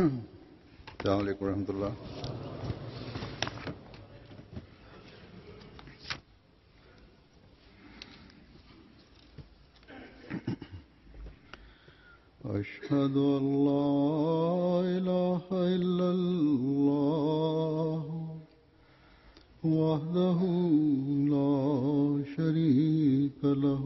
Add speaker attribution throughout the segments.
Speaker 1: السلام عليكم ورحمة الله أشهد أن لا إله إلا الله وحده لا شريك له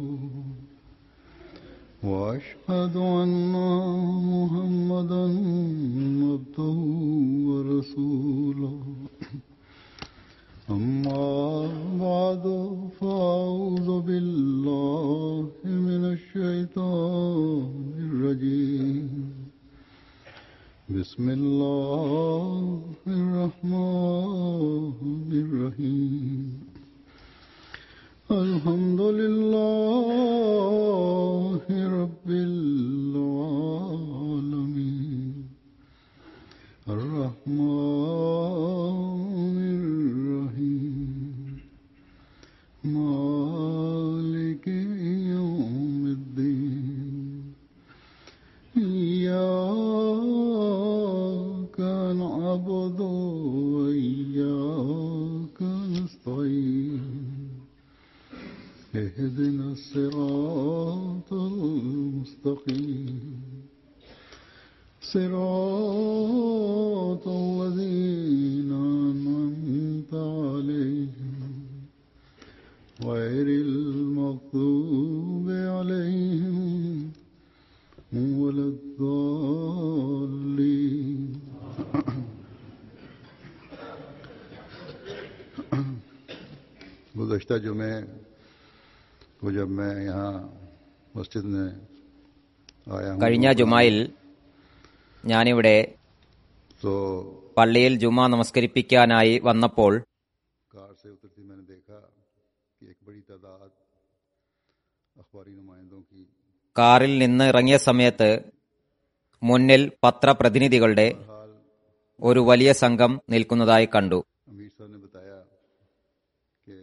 Speaker 1: وأشهد أن محمدا عبده ورسوله أما بعد فأعوذ بالله من الشيطان الرجيم بسم الله الرحمن الرحيم الحمد لله رب العالمين الرحمن الرحيم مالك يوم الدين إياك نعبد وإياك نستعين اهدنا الصراط المستقيم صراط الذين أنعمت عليهم غير المغضوب عليهم ولا الضالين गुज़श्ता जुमे को जब मैं यहाँ मस्जिद में आया हूँ
Speaker 2: കഴിഞ്ഞ ജുമായിൽ ഞാനിവിടെ
Speaker 1: तो
Speaker 2: പള്ളിയിൽ ജുമ നമസ്കരിപ്പിക്കാനായി വന്നപ്പോൾ
Speaker 1: कार से उतरती मैंने देखा कि एक बड़ी तादाद अखबारी नुमाइंदों की
Speaker 2: കാറിൽ നിന്ന് ഇറങ്ങിയ സമയത്ത് മുന്നിൽ പത്രപ്രതിനിധികളുടെ
Speaker 1: हाल
Speaker 2: ഒരു വലിയ സംഘം നിൽക്കുന്നതായി കണ്ടു
Speaker 1: अमीर साहब ने बताया कि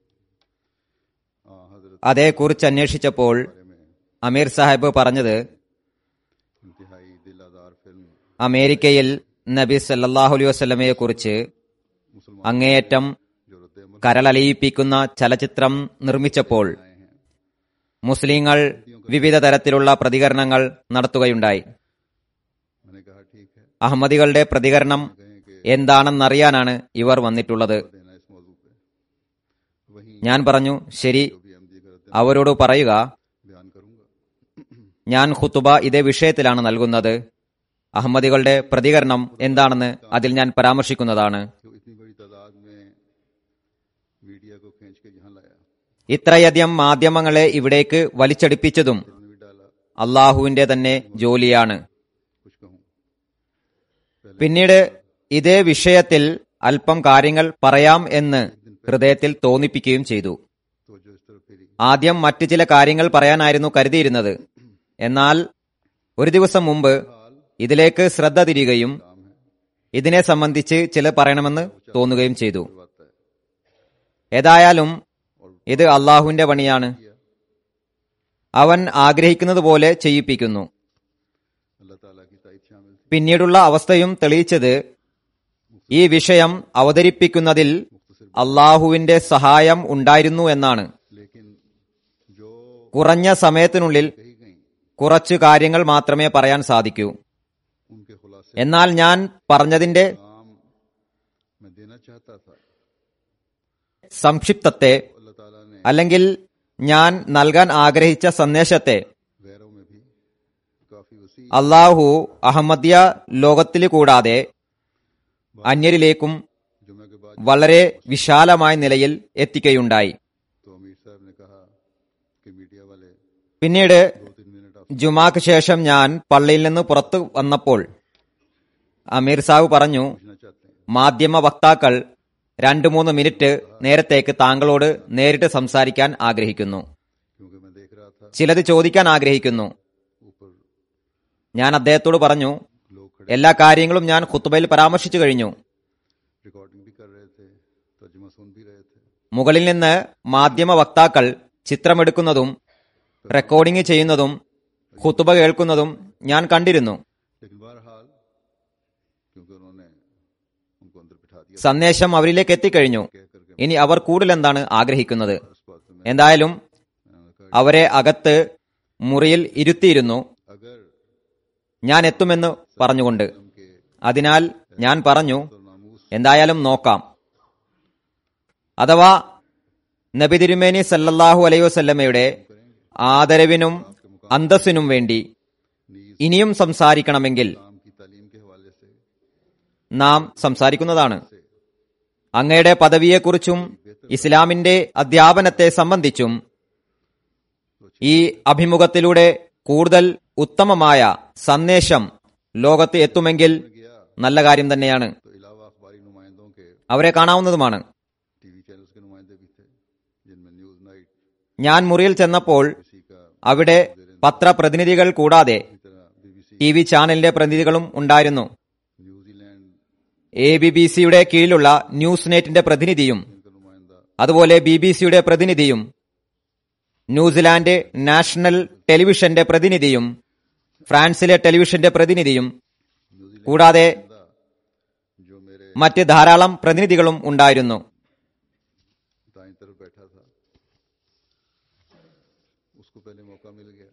Speaker 1: आ, हजरत
Speaker 2: അതേക്കുറിച്ച് അന്വേഷിച്ചപ്പോൾ
Speaker 1: बारे में
Speaker 2: അമീർ സാഹിബ് പറഞ്ഞത്
Speaker 1: इंतहाई दिल आजार फिल्म
Speaker 2: അമേരിക്കയിൽ നബി സല്ലാഹു അലൈഹി വസ്ലമയെ കുറിച്ച്
Speaker 1: मुसलमान
Speaker 2: അങ്ങേയറ്റം
Speaker 1: जो रद्द अमल
Speaker 2: കരളലിയിപ്പിക്കുന്ന ചലച്ചിത്രം നിർമ്മിച്ചപ്പോൾ
Speaker 1: आए हैं
Speaker 2: മുസ്ലിങ്ങൾ വിവിധ തരത്തിലുള്ള പ്രതികരണങ്ങൾ നടത്തുകയുണ്ടായി
Speaker 1: मैंने कहा ठीक है
Speaker 2: അഹമ്മദികളുടെ പ്രതികരണം
Speaker 1: कहें कि
Speaker 2: എന്താണെന്നറിയാനാണ് ഇവർ വന്നിട്ടുള്ളത്
Speaker 1: देना इस मौजू पे वहीं
Speaker 2: ഞാൻ പറഞ്ഞു ശരി
Speaker 1: जो भी अहमदी का रद्द
Speaker 2: അവരോട് പറയുക
Speaker 1: बयान करूंगा
Speaker 2: ഞാൻ ഖുത്തുബ ഇതേ വിഷയത്തിലാണ് നൽകുന്നത് അഹമ്മദികളുടെ പ്രതികരണം എന്താണെന്ന് അതിൽ ഞാൻ പരാമർശിക്കുന്നതാണ്
Speaker 1: कि वो इतनी बड़ी तादाद में मीडिया को खींच के यहाँ लाया
Speaker 2: ഇത്രയധികം മാധ്യമങ്ങളെ ഇവിടേക്ക് വലിച്ചടിപ്പിച്ചതും
Speaker 1: उन्होंने भी डाला
Speaker 2: അള്ളാഹുവിന്റെ തന്നെ ജോലിയാണ്
Speaker 1: कुछ कहूँ
Speaker 2: പിന്നീട് ഇതേ വിഷയത്തിൽ അല്പം കാര്യങ്ങൾ പറയാം എന്ന് ഹൃദയത്തിൽ തോന്നിപ്പിക്കുകയും ചെയ്തു
Speaker 1: तो जो इस तरफ फेरी
Speaker 2: ആദ്യം മറ്റു ചില കാര്യങ്ങൾ പറയാനായിരുന്നു കരുതിയിരുന്നത് എന്നാൽ ഒരു ദിവസം മുമ്പ് ഇതിലേക്ക് ശ്രദ്ധ തിരികയും
Speaker 1: काम है
Speaker 2: ഇതിനെ സംബന്ധിച്ച് ചില പറയണമെന്ന് തോന്നുകയും ചെയ്തു
Speaker 1: करवाता है
Speaker 2: ഏതായാലും ഇത് അള്ളാഹുവിന്റെ പണിയാണ് അവൻ ആഗ്രഹിക്കുന്നത് പോലെ ചെയ്യിപ്പിക്കുന്നു
Speaker 1: अल्लाह ताला की तारीफ शामिल थी
Speaker 2: പിന്നീടുള്ള അവസ്ഥയും തെളിയിച്ചത് ഈ വിഷയം അവതരിപ്പിക്കുന്നതിൽ അള്ളാഹുവിന്റെ സഹായം ഉണ്ടായിരുന്നു എന്നാണ്
Speaker 1: लेकिन जो
Speaker 2: കുറഞ്ഞ സമയത്തിനുള്ളിൽ
Speaker 1: कही गई
Speaker 2: കുറച്ചു കാര്യങ്ങൾ മാത്രമേ പറയാൻ സാധിക്കൂ
Speaker 1: उनके खुलासे
Speaker 2: എന്നാൽ ഞാൻ പറഞ്ഞതിന്റെ
Speaker 1: काम मैं देना चाहता था
Speaker 2: സംക്ഷിപ്തത്തെ
Speaker 1: अल्लाह ताला ने
Speaker 2: അല്ലെങ്കിൽ ഞാൻ നൽകാൻ ആഗ്രഹിച്ച സന്ദേശത്തെ
Speaker 1: गैरों में भी काफी वसी
Speaker 2: അള്ളാഹു അഹമ്മദിയ ലോകത്തിൽ കൂടാതെ അന്യരിലേക്കും
Speaker 1: जुमे के बाद
Speaker 2: വളരെ വിശാലമായ നിലയിൽ എത്തിക്കുകയുണ്ടായി
Speaker 1: तो अमीर साहब ने कहा कि मीडिया वाले
Speaker 2: പിന്നീട്
Speaker 1: दो तीन मिनट आप
Speaker 2: ജുമാക്ക് ശേഷം ഞാൻ പള്ളിയിൽ നിന്ന് പുറത്തു വന്നപ്പോൾ അമീർ സാഹു പറഞ്ഞു
Speaker 1: पूछना चाहते हैं
Speaker 2: മാധ്യമ വക്താക്കൾ രണ്ടു മൂന്ന് മിനിറ്റ് നേരത്തേക്ക് താങ്കളോട് നേരിട്ട് സംസാരിക്കാൻ ആഗ്രഹിക്കുന്നു
Speaker 1: क्योंकि मैं देख रहा था
Speaker 2: ചിലത് ചോദിക്കാൻ ആഗ്രഹിക്കുന്നു
Speaker 1: ऊपर
Speaker 2: ഞാൻ അദ്ദേഹത്തോട് പറഞ്ഞു
Speaker 1: लोग खड़े
Speaker 2: എല്ലാ കാര്യങ്ങളും ഞാൻ ഖുത്തുബയിൽ പരാമർശിച്ചു കഴിഞ്ഞു
Speaker 1: रिकॉर्डिंग भी कर रहे थे तर्जुमा सुन भी रहे थे
Speaker 2: മുകളിൽ നിന്ന് മാധ്യമ വക്താക്കൾ ചിത്രമെടുക്കുന്നതും റെക്കോർഡിംഗ് ചെയ്യുന്നതും ഖുത്തുബ കേൾക്കുന്നതും ഞാൻ കണ്ടിരുന്നു
Speaker 1: लेकिन बहरहाल
Speaker 2: സന്ദേശം അവരിലേക്ക് എത്തിക്കഴിഞ്ഞു
Speaker 1: कह करके
Speaker 2: ഇനി അവർ കൂടുതൽ എന്താണ് ആഗ്രഹിക്കുന്നത്
Speaker 1: उस बात से मैं
Speaker 2: എന്തായാലും
Speaker 1: अ, कहा,
Speaker 2: അവരെ അകത്ത് മുറിയിൽ ഇരുത്തിയിരുന്നു
Speaker 1: अगर
Speaker 2: ഞാൻ എത്തുമെന്ന് പറഞ്ഞുകൊണ്ട്
Speaker 1: उनके
Speaker 2: അതിനാൽ ഞാൻ പറഞ്ഞു
Speaker 1: तो नामूस
Speaker 2: എന്തായാലും നോക്കാം അഥവാ നബി തിരുമേനി സല്ലല്ലാഹു അലൈഹി വസല്ലമയുടെ ആദരവിനും അന്തസ്സിനും വേണ്ടി
Speaker 1: नीज
Speaker 2: ഇനിയും സംസാരിക്കണമെങ്കിൽ
Speaker 1: इस्लाम की तालीम के हवाले से
Speaker 2: നാം സംസാരിക്കുന്നതാണ് അങ്ങയുടെ പദവിയെക്കുറിച്ചും ഇസ്ലാമിന്റെ അധ്യാപനത്തെ സംബന്ധിച്ചും ഈ അഭിമുഖത്തിലൂടെ കൂടുതൽ ഉത്തമമായ സന്ദേശം ലോകത്ത് എത്തുമെങ്കിൽ നല്ല കാര്യം തന്നെയാണ്
Speaker 1: तो अलावा अखबारी नुमाइंदों के
Speaker 2: അവരെ കാണാവുന്നതുമാണ്
Speaker 1: टीवी चैनल्स के नुमाइंदे भी थे जिनमें न्यूज नाइट
Speaker 2: ഞാൻ മുറിയിൽ ചെന്നപ്പോൾ
Speaker 1: किसी का
Speaker 2: അവിടെ പത്രപ്രതിനിധികൾ കൂടാതെ
Speaker 1: इसी तरह बीबीसी
Speaker 2: ടി വി ചാനലിന്റെ പ്രതിനിധികളും ഉണ്ടായിരുന്നു
Speaker 1: न्यूजीलैंड
Speaker 2: എ ബി ബി സിയുടെ കീഴിലുള്ള ന്യൂസ് നെറ്റിന്റെ പ്രതിനിധിയും
Speaker 1: इनका नुमाइंदा
Speaker 2: അതുപോലെ ബി ബി സിയുടെ പ്രതിനിധിയും ന്യൂസിലാൻഡ് നാഷണൽ ടെലിവിഷന്റെ പ്രതിനിധിയും ഫ്രാൻസിലെ ടെലിവിഷന്റെ പ്രതിനിധിയും കൂടാതെ
Speaker 1: जो मेरे
Speaker 2: മറ്റ് ധാരാളം പ്രതിനിധികളും ഉണ്ടായിരുന്നു
Speaker 1: दाई तरफ बैठा था उसको पहले मौका मिल गया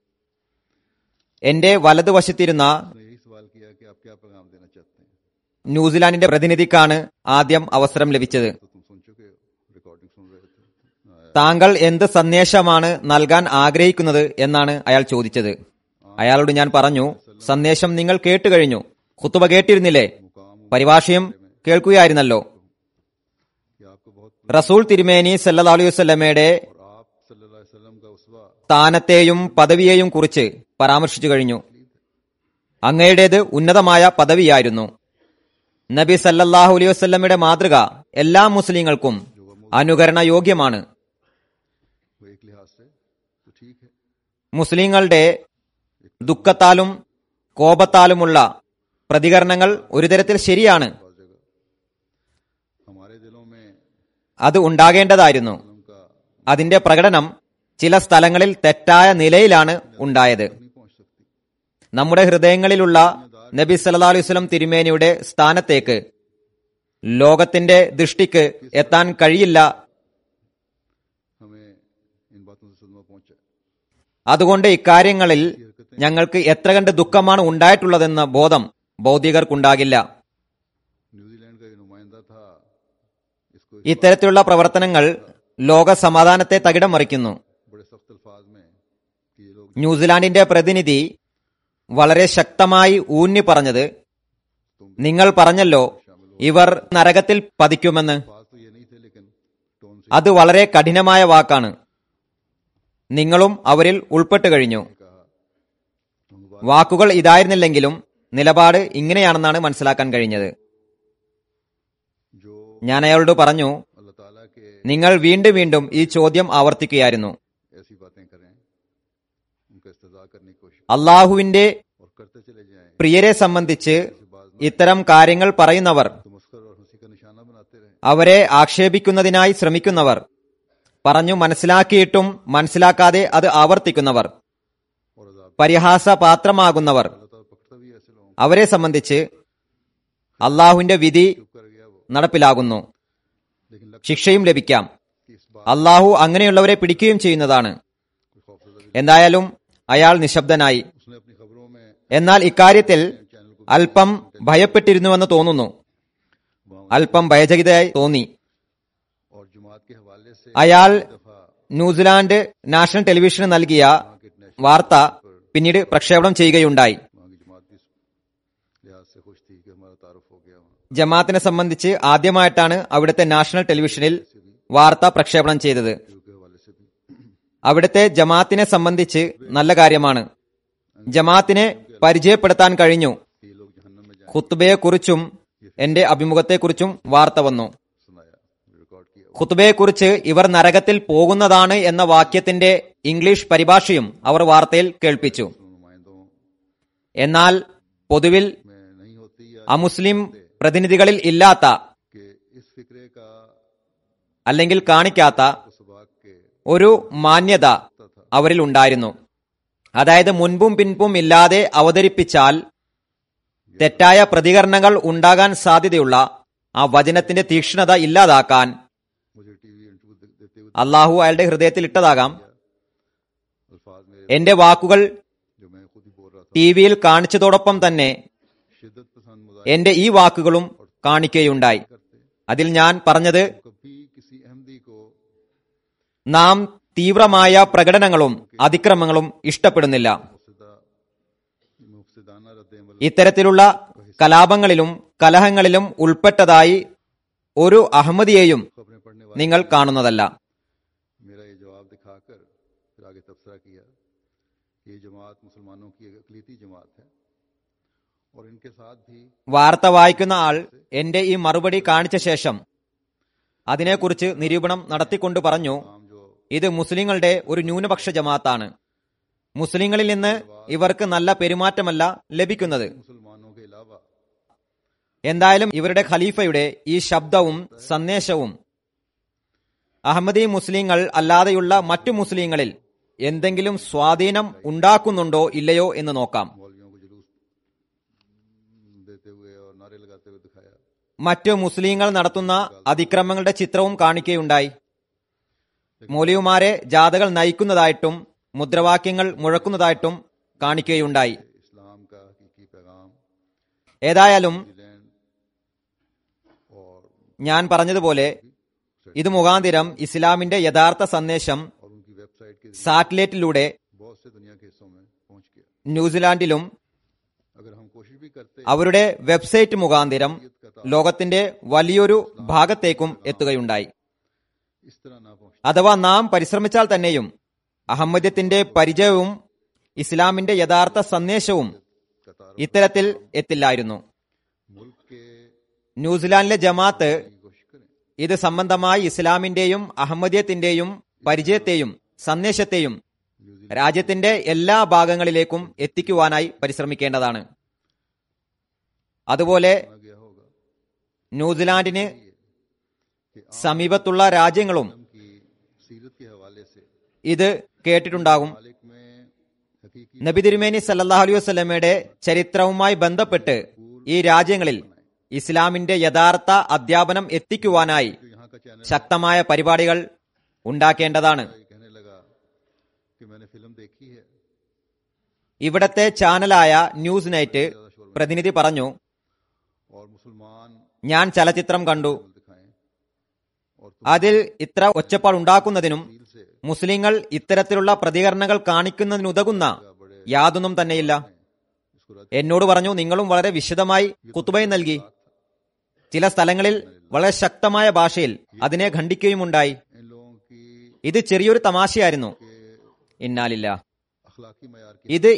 Speaker 2: എന്റെ വലതുവശത്തിരുന്ന
Speaker 1: उसने यही सवाल किया कि आप क्या पैगाम देना चाहते हैं
Speaker 2: ന്യൂസിലാൻഡിന്റെ പ്രതിനിധിക്കാണ് ആദ്യം അവസരം ലഭിച്ചത്
Speaker 1: तो तुम सुन चुके हो रिकॉर्डिंग सुन रहे थे आया
Speaker 2: താങ്കൾ എന്ത് സന്ദേശമാണ് നൽകാൻ ആഗ്രഹിക്കുന്നത് എന്നാണ് അയാൾ ചോദിച്ചത് അയാളോട് ഞാൻ പറഞ്ഞു സന്ദേശം നിങ്ങൾ കേട്ടുകഴിഞ്ഞു ഖുത്തുബ കേട്ടിരുന്നില്ലേ
Speaker 1: मुकाम
Speaker 2: പരിഭാഷയും കേൾക്കുകയായിരുന്നല്ലോ
Speaker 1: कि आपको बहुत
Speaker 2: റസൂൽ തിരുമേനി സല്ലല്ലാഹു അലൈഹി വസല്ലമയുടെ
Speaker 1: और आप सल्लल्लाहु अलैहि वसल्लम का उसवा
Speaker 2: സ്ഥാനത്തെയും പദവിയെയും കുറിച്ച് പരാമർശിച്ചു കഴിഞ്ഞു അങ്ങയുടേത് ഉന്നതമായ പദവിയായിരുന്നു നബി സല്ലല്ലാഹു അലൈഹി വസല്ലമയുടെ മാതൃക എല്ലാ മുസ്ലിങ്ങൾക്കും അനുകരണ യോഗ്യമാണ്
Speaker 1: वो एक लिहाज से तो ठीक है
Speaker 2: മുസ്ലിങ്ങളുടെ ദുഃഖത്താലും കോപത്താലുമുള്ള പ്രതികരണങ്ങൾ ഒരു തരത്തിൽ ശരിയാണ്
Speaker 1: बहुत जगह हमारे दिलों में
Speaker 2: അത് ഉണ്ടാകേണ്ടതായിരുന്നു
Speaker 1: उनका
Speaker 2: അതിന്റെ പ്രകടനം ചില സ്ഥലങ്ങളിൽ തെറ്റായ നിലയിലാണ് ഉണ്ടായത്
Speaker 1: नहीं पहुंच सकती
Speaker 2: നമ്മുടെ ഹൃദയങ്ങളിലുള്ള നബി സല്ലല്ലാഹു അലൈഹി വസല്ലം തിരുമേനിയുടെ സ്ഥാനത്തേക്ക് ലോകത്തിന്റെ ദൃഷ്ടിക്ക് എത്താൻ കഴിയില്ല
Speaker 1: हमें इन बातों से सदमा पहुंचा
Speaker 2: അതുകൊണ്ട് ഇക്കാര്യങ്ങളിൽ ഞങ്ങൾക്ക് എത്ര കണ്ട് ദുഃഖമാണ് ഉണ്ടായിട്ടുള്ളതെന്ന ബോധം ഭൗതികർക്കുണ്ടാകില്ല
Speaker 1: न्यूजीलैंड का ये नुमाइंदा था इसको
Speaker 2: ഇത്തരത്തിലുള്ള പ്രവർത്തനങ്ങൾ ലോക സമാധാനത്തെ തകിടം മറിക്കുന്നു
Speaker 1: बड़े सख्त अल्फाज में कि ये लोग
Speaker 2: ന്യൂസിലാൻഡിന്റെ പ്രതിനിധി വളരെ ശക്തമായി ഊന്നി പറഞ്ഞത് നിങ്ങൾ പറഞ്ഞല്ലോ ഇവർ നരകത്തിൽ പതിക്കുമെന്ന്
Speaker 1: अल्फाज तो ये नहीं थे लेकिन टोन से
Speaker 2: അത് വളരെ कഠിനമായ വാക്കാണ് നിങ്ങളും അവരിൽ ഉൾപ്പെട്ടു കഴിഞ്ഞു
Speaker 1: कहा
Speaker 2: വാക്കുകൾ ഇതായിരുന്നില്ലെങ്കിലും നിലപാട് ഇങ്ങനെയാണെന്നാണ് മനസ്സിലാക്കാൻ കഴിഞ്ഞത്
Speaker 1: जो
Speaker 2: ഞാൻ അയാളോട് പറഞ്ഞു
Speaker 1: अल्लाह ताला के
Speaker 2: നിങ്ങൾ വീണ്ടും വീണ്ടും ഈ ചോദ്യം ആവർത്തിക്കുകയായിരുന്നു
Speaker 1: ऐसी बातें करें उनका इस्तजा करने की कोशिश
Speaker 2: അള്ളാഹുവിന്റെ
Speaker 1: और करते चले जाएं
Speaker 2: പ്രിയരെ സംബന്ധിച്ച് ഇത്തരം കാര്യങ്ങൾ പറയുന്നവർ
Speaker 1: तो मुस्कर और हंसी का निशाना बनाते रहे
Speaker 2: അവരെ ആക്ഷേപിക്കുന്നതിനായി ശ്രമിക്കുന്നവർ പറഞ്ഞു മനസ്സിലാക്കിയിട്ടും മനസ്സിലാക്കാതെ അത് ആവർത്തിക്കുന്നവർ
Speaker 1: और अजाब
Speaker 2: പരിഹാസ പാത്രമാകുന്നവർ
Speaker 1: अल्लाह ताला पकड़ता भी ऐसे लोगों
Speaker 2: അവരെ സംബന്ധിച്ച് അള്ളാഹുവിന്റെ വിധി
Speaker 1: को कर गया वो
Speaker 2: നടപ്പിലാകുന്നു
Speaker 1: लेकिन लगता
Speaker 2: ശിക്ഷയും ലഭിക്കാം
Speaker 1: कि इस बात
Speaker 2: അള്ളാഹു അങ്ങനെയുള്ളവരെ पिടിക്കുകയും ചെയ്യുന്നതാണ്
Speaker 1: कोई खौफजदा भी
Speaker 2: എന്തായാലും അയാൾ നിശബ്ദനായി
Speaker 1: उसने अपनी खबरों में
Speaker 2: എന്നാൽ ഇക്കാര്യത്തിൽ
Speaker 1: चैनल को
Speaker 2: അല്പം ഭയപ്പെട്ടിരുന്നുവെന്ന് തോന്നുന്നു അല്പം ഭയചകിതയായി തോന്നി
Speaker 1: और जुमात के हवाले से
Speaker 2: അയാൾ
Speaker 1: दफा
Speaker 2: ന്യൂസിലാൻഡ് नाഷണൽ ടെലിവിഷന് നൽകിയ
Speaker 1: वहाँ के नेशनल
Speaker 2: വാർത്ത പിന്നീട് പ്രക്ഷേപണം ചെയ്യുകയുണ്ടായി
Speaker 1: वहाँ की जमात भी इस लिहाज से खुश थी कि हमारा तारुफ हो गया वहाँ
Speaker 2: ജമാഅത്തിനെ സംബന്ധിച്ച് ആദ്യമായിട്ടാണ് അവിടുത്തെ നാഷണൽ ടെലിവിഷനിൽ വാർത്ത പ്രക്ഷേപണം ചെയ്തത്
Speaker 1: के हवाले से भी
Speaker 2: അവിടുത്തെ ജമാഅത്തിനെ സംബന്ധിച്ച് നല്ല കാര്യമാണ് ജമാഅത്തിനെ പരിചയപ്പെടുത്താൻ കഴിഞ്ഞു
Speaker 1: कि ये लोग जहन्नम में जाए
Speaker 2: ഖുത്തുബയെക്കുറിച്ചും എന്റെ അഭിമുഖത്തെക്കുറിച്ചും വാർത്ത വന്നു
Speaker 1: सुनाया रिकॉर्ड किया
Speaker 2: ഖുത്തുബയെക്കുറിച്ച് ഇവർ നരകത്തിൽ പോകുന്നതാണ് എന്ന വാക്യത്തിന്റെ ഇംഗ്ലീഷ് പരിഭാഷയും അവർ വാർത്തയിൽ കേൾപ്പിച്ചു
Speaker 1: उन नुमाइंदों
Speaker 2: എന്നാൽ പൊതുവിൽ
Speaker 1: में नहीं होती या
Speaker 2: അമുസ്ലിം പ്രതിനിധികളിൽ ഇല്ലാത്ത
Speaker 1: कि इस फिक्रे का
Speaker 2: അല്ലെങ്കിൽ കാണിക്കാത്ത
Speaker 1: सुबाक के
Speaker 2: ഒരു മാന്യത അവരിൽ ഉണ്ടായിരുന്നു അതായത് മുൻപും പിൻപും ഇല്ലാതെ അവതരിപ്പിച്ചാൽ തെറ്റായ പ്രതികരണങ്ങൾ ഉണ്ടാകാൻ സാധ്യതയുള്ള ആ വചനത്തിന്റെ തീക്ഷ്ണത ഇല്ലാതാക്കാൻ
Speaker 1: मुझे टीवी इंटरव्यू दे- देते हुए
Speaker 2: അള്ളാഹു അയാളുടെ ഹൃദയത്തിൽ ഇട്ടതാകാം
Speaker 1: अल्फाज मेरे
Speaker 2: എന്റെ വാക്കുകൾ
Speaker 1: जो मैं खुद ही बोल रहा था
Speaker 2: ടി വിയിൽ കാണിച്ചതോടൊപ്പം തന്നെ
Speaker 1: शिद्दत पसंद मुजाहिर
Speaker 2: എന്റെ ഈ വാക്കുകളും കാണിക്കുകയുണ്ടായി
Speaker 1: करते
Speaker 2: അതിൽ ഞാൻ പറഞ്ഞത്
Speaker 1: कभी किसी अहमदी को
Speaker 2: നാം തീവ്രമായ പ്രകടനങ്ങളും അതിക്രമങ്ങളും ഇഷ്ടപ്പെടുന്നില്ല
Speaker 1: मुफसदा मुफसदाना रद्दमल
Speaker 2: ഇത്തരത്തിലുള്ള കലാപങ്ങളിലും കലഹങ്ങളിലും ഉൾപ്പെട്ടതായി ഒരു അഹമ്മദിയെയും
Speaker 1: खबरें पढ़ने वाले
Speaker 2: നിങ്ങൾ കാണുന്നതല്ല
Speaker 1: मेरा ये जवाब दिखाकर फिर आगे तबसरा किया कि ये जमात मुसलमानों की एक अकलीती जमात है और इनके साथ भी
Speaker 2: വാർത്ത വായിക്കുന്ന ആൾ എന്റെ ഈ മറുപടി കാണിച്ച ശേഷം അതിനെക്കുറിച്ച് നിരൂപണം നടത്തിക്കൊണ്ട് പറഞ്ഞു
Speaker 1: काम जो
Speaker 2: ഇത് മുസ്ലിങ്ങളുടെ ഒരു ന്യൂനപക്ഷ ജമാഅത്താണ് മുസ്ലിങ്ങളിൽ നിന്ന് ഇവർക്ക് നല്ല പെരുമാറ്റമല്ല ലഭിക്കുന്നത്
Speaker 1: मुसलमानों के अलावा
Speaker 2: എന്തായാലും ഇവരുടെ ഖലീഫയുടെ ഈ ശബ്ദവും സന്ദേശവും അഹമ്മദി മുസ്ലിങ്ങൾ അല്ലാതെയുള്ള മറ്റു മുസ്ലിങ്ങളിൽ എന്തെങ്കിലും സ്വാധീനം ഉണ്ടാക്കുന്നുണ്ടോ ഇല്ലയോ എന്ന് നോക്കാം
Speaker 1: मौलवियों को जुलूस देते हुए और नारे लगाते हुए दिखाया
Speaker 2: മറ്റു മുസ്ലിങ്ങൾ നടത്തുന്ന അതിക്രമങ്ങളുടെ ചിത്രവും കാണിക്കുകയുണ്ടായി മൗലിയുമാരെ ജാഥകൾ നയിക്കുന്നതായിട്ടും മുദ്രാവാക്യങ്ങൾ മുഴക്കുന്നതായിട്ടും കാണിക്കുകയുണ്ടായി
Speaker 1: इस्लाम का हकीकी पैगाम
Speaker 2: ഏതായാലും
Speaker 1: न्यूजीलैंड और
Speaker 2: ഞാൻ പറഞ്ഞതുപോലെ ഇത് മുഖാന്തിരം ഇസ്ലാമിന്റെ യഥാർത്ഥ സന്ദേശം
Speaker 1: और उनकी वेबसाइट के जरिए
Speaker 2: സാറ്റലൈറ്റിലൂടെ
Speaker 1: बहुत से दुनिया के हिस्सों में पहुंच गया
Speaker 2: न्यूസിലാൻഡിലും
Speaker 1: अगर हम कोशिश भी करते
Speaker 2: അവരുടെ വെബ്സൈറ്റ് മുഖാന്തിരം ലോകത്തിന്റെ വലിയൊരു ഭാഗത്തേക്കും എത്തുകയുണ്ടായി
Speaker 1: इस तरह ना पहुंच
Speaker 2: അഥവാ നാം പരിശ്രമിച്ചാൽ തന്നെയും അഹമ്മദ്യത്തിന്റെ പരിചയവും ഇസ്ലാമിന്റെ യഥാർത്ഥ സന്ദേശവും
Speaker 1: कतार
Speaker 2: ഇത്തരത്തിൽ എത്തില്ലായിരുന്നു
Speaker 1: मुल्क के
Speaker 2: ന്യൂസിലാൻഡിലെ ജമാഅത്ത്
Speaker 1: की कोशिश करें
Speaker 2: ഇത് സംബന്ധമായി ഇസ്ലാമിന്റെയും അഹമ്മദിയത്തിന്റെയും പരിചയത്തെയും സന്ദേശത്തെയും രാജ്യത്തിന്റെ എല്ലാ ഭാഗങ്ങളിലേക്കും എത്തിക്കുവാനായി പരിശ്രമിക്കേണ്ടതാണ് അതുപോലെ
Speaker 1: माना गया होगा
Speaker 2: ന്യൂസിലാൻഡിന്
Speaker 1: कि
Speaker 2: സമീപത്തുള്ള രാജ്യങ്ങളും
Speaker 1: आलम की सीरत के हवाले से
Speaker 2: ഇത് കേട്ടിട്ടുണ്ടാകും
Speaker 1: मालिक में हकीकी
Speaker 2: നബി തിരുമേനി സല്ലല്ലാഹു അലൈഹി വസല്ലമയുടെ ചരിത്രവുമായി ബന്ധപ്പെട്ട് ഈ രാജ്യങ്ങളിൽ ഇസ്ലാമിന്റെ യഥാർത്ഥ അധ്യാപനം എത്തിക്കുവാനായി
Speaker 1: जो यहाँ का चैनल
Speaker 2: ശക്തമായ പരിപാടികൾ ഉണ്ടാക്കേണ്ടതാണ്
Speaker 1: ये कहने लगा कि मैंने फिल्म देखी है
Speaker 2: ഇവിടത്തെ ചാനലായ ന്യൂസ് നൈറ്റ് പ്രതിനിധി പറഞ്ഞു
Speaker 1: और मुसलमान
Speaker 2: ഞാൻ ചലച്ചിത്രം കണ്ടു
Speaker 1: दिखाएं और
Speaker 2: അതിൽ ഇത്ര ഒച്ചപ്പാടുണ്ടാക്കുന്നതിനും
Speaker 1: तफसील से
Speaker 2: മുസ്ലിങ്ങൾ ഇത്തരത്തിലുള്ള പ്രതികരണങ്ങൾ കാണിക്കുന്നതിനുതകുന്ന യാതൊന്നും തന്നെയില്ല
Speaker 1: इसको रद्द
Speaker 2: എന്നോട് പറഞ്ഞു നിങ്ങളും വളരെ വിശദമായി കുത്തുബയും നൽകി ചില സ്ഥലങ്ങളിൽ വളരെ ശക്തമായ ഭാഷയിൽ അതിനെ ഖണ്ഡിക്കുകയുമുണ്ടായി
Speaker 1: इन लोगों की
Speaker 2: ഇത് ചെറിയൊരു തമാശയായിരുന്നു ഇന്നാലില്ല
Speaker 1: अखलाकी मैार की
Speaker 2: ഇത്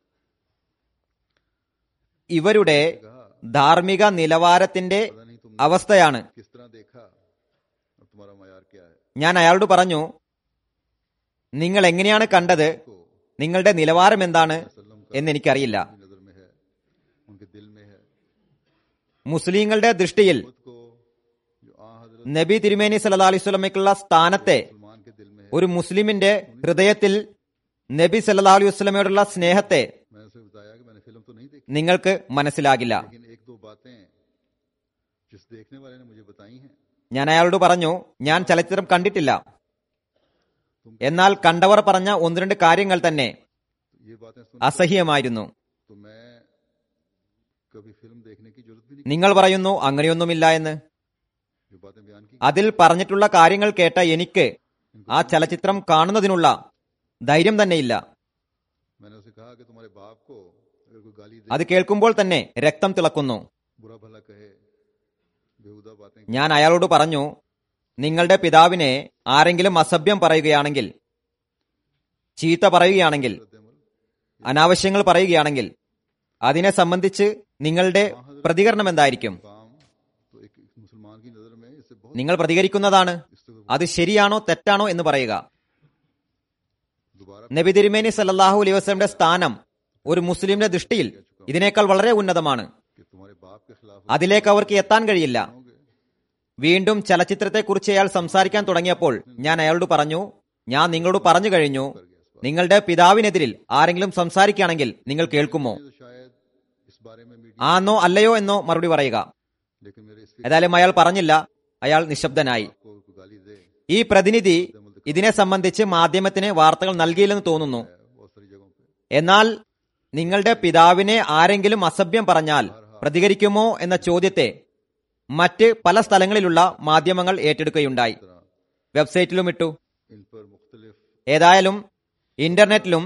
Speaker 2: ഇവരുടെ ധാർമ്മിക നിലവാരത്തിന്റെ
Speaker 1: पता नहीं तुमने
Speaker 2: അവസ്ഥയാണ്
Speaker 1: किस तरह देखा और तुम्हारा मैार क्या है
Speaker 2: ഞാൻ അയാളോട് പറഞ്ഞു നിങ്ങൾ എങ്ങനെയാണ് കണ്ടത്
Speaker 1: को
Speaker 2: നിങ്ങളുടെ നിലവാരം എന്താണ് എന്ന് എനിക്കറിയില്ല
Speaker 1: उनकी नजर में है उनके दिल में है
Speaker 2: മുസ്ലിങ്ങളുടെ ദൃഷ്ടിയിൽ
Speaker 1: खुद को जो आ हजरत
Speaker 2: നബി തിരുമേനി സല്ലാ അലൈഹി സ്വലമയ്ക്കുള്ള സ്ഥാനത്തെ
Speaker 1: मुसलमान के दिल में है
Speaker 2: ഒരു മുസ്ലിമിന്റെ ഹൃദയത്തിൽ നബി സല്ലാ അലൈഹി വസ്ലമയോടുള്ള സ്നേഹത്തെ
Speaker 1: मैंने उसे बताया कि मैंने फिल्म तो नहीं देखी
Speaker 2: നിങ്ങൾക്ക് മനസ്സിലാകില്ല
Speaker 1: लेकिन एक दो बातें जिस देखने वाले ने मुझे बताई हैं
Speaker 2: ഞാൻ അയാളോട് പറഞ്ഞു ഞാൻ ചലച്ചിത്രം കണ്ടിട്ടില്ല എന്നാൽ കണ്ടവർ പറഞ്ഞ ഒന്ന് രണ്ട് കാര്യങ്ങൾ തന്നെ
Speaker 1: ये बातें सुन
Speaker 2: അസഹ്യമായിരുന്നു
Speaker 1: तो मैं कभी फिल्म देखने की जरूरत भी नहीं
Speaker 2: നിങ്ങൾ പറയുന്നു അങ്ങനെയൊന്നുമില്ല എന്ന്
Speaker 1: जो बातें बयान की
Speaker 2: അതിൽ പറഞ്ഞിട്ടുള്ള കാര്യങ്ങൾ കേട്ട എനിക്ക് ആ ചലച്ചിത്രം കാണുന്നതിനുള്ള ധൈര്യം തന്നെയില്ല
Speaker 1: मैंने उसे कहा कि तुम्हारे बाप को अगर कोई गाली दे
Speaker 2: അത് കേൾക്കുമ്പോൾ തന്നെ രക്തം തിളക്കുന്നു
Speaker 1: बुरा भला कहे बेहुदा बातें
Speaker 2: ഞാൻ അയാളോട് പറഞ്ഞു നിങ്ങളുടെ പിതാവിനെ ആരെങ്കിലും അസഭ്യം പറയുകയാണെങ്കിൽ ചീത്ത പറയുകയാണെങ്കിൽ
Speaker 1: रद्दमल
Speaker 2: അനാവശ്യങ്ങൾ പറയുകയാണെങ്കിൽ അതിനെ സംബന്ധിച്ച് നിങ്ങളുടെ പ്രതികരണം എന്തായിരിക്കും
Speaker 1: काम तो एक एक मुसलमान की नजर में इससे बहुत
Speaker 2: നിങ്ങൾ പ്രതികരിക്കുന്നതാണ്
Speaker 1: इससे
Speaker 2: അത് ശരിയാണോ തെറ്റാണോ എന്ന് പറയുക
Speaker 1: दोबारा
Speaker 2: നബി തിരുമേനി സല്ലാഹു അലൈഹി വസ്ലമിന്റെ സ്ഥാനം ഒരു മുസ്ലിമിന്റെ ദൃഷ്ടിയിൽ ഇതിനേക്കാൾ വളരെ ഉന്നതമാണ്
Speaker 1: कि तुम्हारे बाप के खिलाफ
Speaker 2: അതിലേക്ക് അവർക്ക് എത്താൻ കഴിയില്ല
Speaker 1: होंगे
Speaker 2: വീണ്ടും ചലച്ചിത്രത്തെക്കുറിച്ച് അയാൾ സംസാരിക്കാൻ തുടങ്ങിയപ്പോൾ ഞാൻ അയാളോട് പറഞ്ഞു ഞാൻ നിങ്ങളോട് പറഞ്ഞു കഴിഞ്ഞു നിങ്ങളുടെ പിതാവിനെതിരിൽ ആരെങ്കിലും സംസാരിക്കുകയാണെങ്കിൽ നിങ്ങൾ കേൾക്കുമോ
Speaker 1: तो शायद इस बारे में मीडिया
Speaker 2: ആന്നോ അല്ലയോ എന്നോ മറുപടി പറയുക
Speaker 1: लेकिन मेरे इस
Speaker 2: ഏതായാലും അയാൾ പറഞ്ഞില്ല അയാൾ നിശബ്ദനായി
Speaker 1: को कोई गाली दे
Speaker 2: ഈ പ്രതിനിധി ഇതിനെ സംബന്ധിച്ച് മാധ്യമത്തിന് വാർത്തകൾ നൽകിയില്ലെന്ന് തോന്നുന്നു
Speaker 1: बहुत सारी जगहों पे
Speaker 2: എന്നാൽ നിങ്ങളുടെ പിതാവിനെ ആരെങ്കിലും അസഭ്യം പറഞ്ഞാൽ പ്രതികരിക്കുമോ എന്ന ചോദ്യത്തെ മറ്റ് പല സ്ഥലങ്ങളിലുള്ള മാധ്യമങ്ങൾ ഏറ്റെടുക്കുകയുണ്ടായി
Speaker 1: इस तरह
Speaker 2: വെബ്സൈറ്റിലും ഇട്ടു
Speaker 1: इन पर मुख्तलिफ
Speaker 2: ഏതായാലും ഇന്റർനെറ്റിലും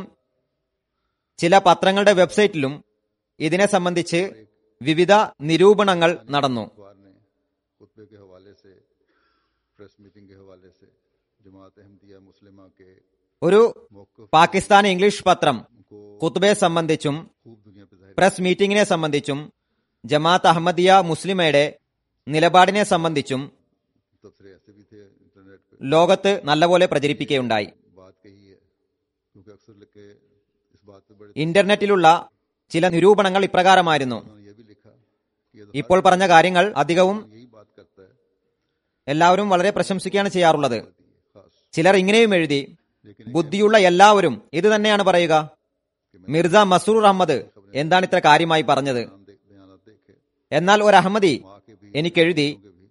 Speaker 2: ചില പത്രങ്ങളുടെ വെബ്സൈറ്റിലും ഇതിനെ സംബന്ധിച്ച് വിവിധ നിരൂപണങ്ങൾ നടന്നു
Speaker 1: अखबार ने खुतबे के हवाले से प्रेस मीटिंग के हवाले से जमात अहमदिया मुस्लिमा के
Speaker 2: ഒരു
Speaker 1: मौक़
Speaker 2: പാകിസ്ഥാൻ ഇംഗ്ലീഷ് പത്രം
Speaker 1: को
Speaker 2: കുത്തുബയെ സംബന്ധിച്ചും
Speaker 1: खूब दुनिया पे जाहिर
Speaker 2: പ്രസ് മീറ്റിംഗിനെ സംബന്ധിച്ചും ജമാഅത്ത് അഹമ്മദിയ മുസ്ലിമയുടെ നിലപാടിനെ സംബന്ധിച്ചും
Speaker 1: तबसरे ऐसे भी थे इंटरनेट पे
Speaker 2: ലോകത്ത് നല്ലപോലെ പ്രചരിപ്പിക്കുകയുണ്ടായി
Speaker 1: बात कही है क्योंकि अक्सर लिख के इस बात पे बड़े
Speaker 2: ഇന്റർനെറ്റിലുള്ള ചില നിരൂപണങ്ങൾ ഇപ്രകാരമായിരുന്നു
Speaker 1: उन्होंने ये भी लिखा कि ये तो
Speaker 2: ഇപ്പോൾ പറഞ്ഞ കാര്യങ്ങൾ അധികവും
Speaker 1: यही बात करता है
Speaker 2: എല്ലാവരും വളരെ പ്രശംസിക്കുകയാണ് ചെയ്യാറുള്ളത്
Speaker 1: खास
Speaker 2: ചിലർ ഇങ്ങനെയും എഴുതി
Speaker 1: लेकिन
Speaker 2: ബുദ്ധിയുള്ള എല്ലാവരും ഇത് തന്നെയാണ് പറയുക മിർസ മസൂർ അഹമ്മദ് എന്താണ് इത്ര കാര്യമായി പറഞ്ഞത്
Speaker 1: बयान देख बयान देखे
Speaker 2: എന്നാൽ ഒരു അഹമ്മദി
Speaker 1: वहाँ के भी
Speaker 2: എനിക്കെഴുതി
Speaker 1: के भी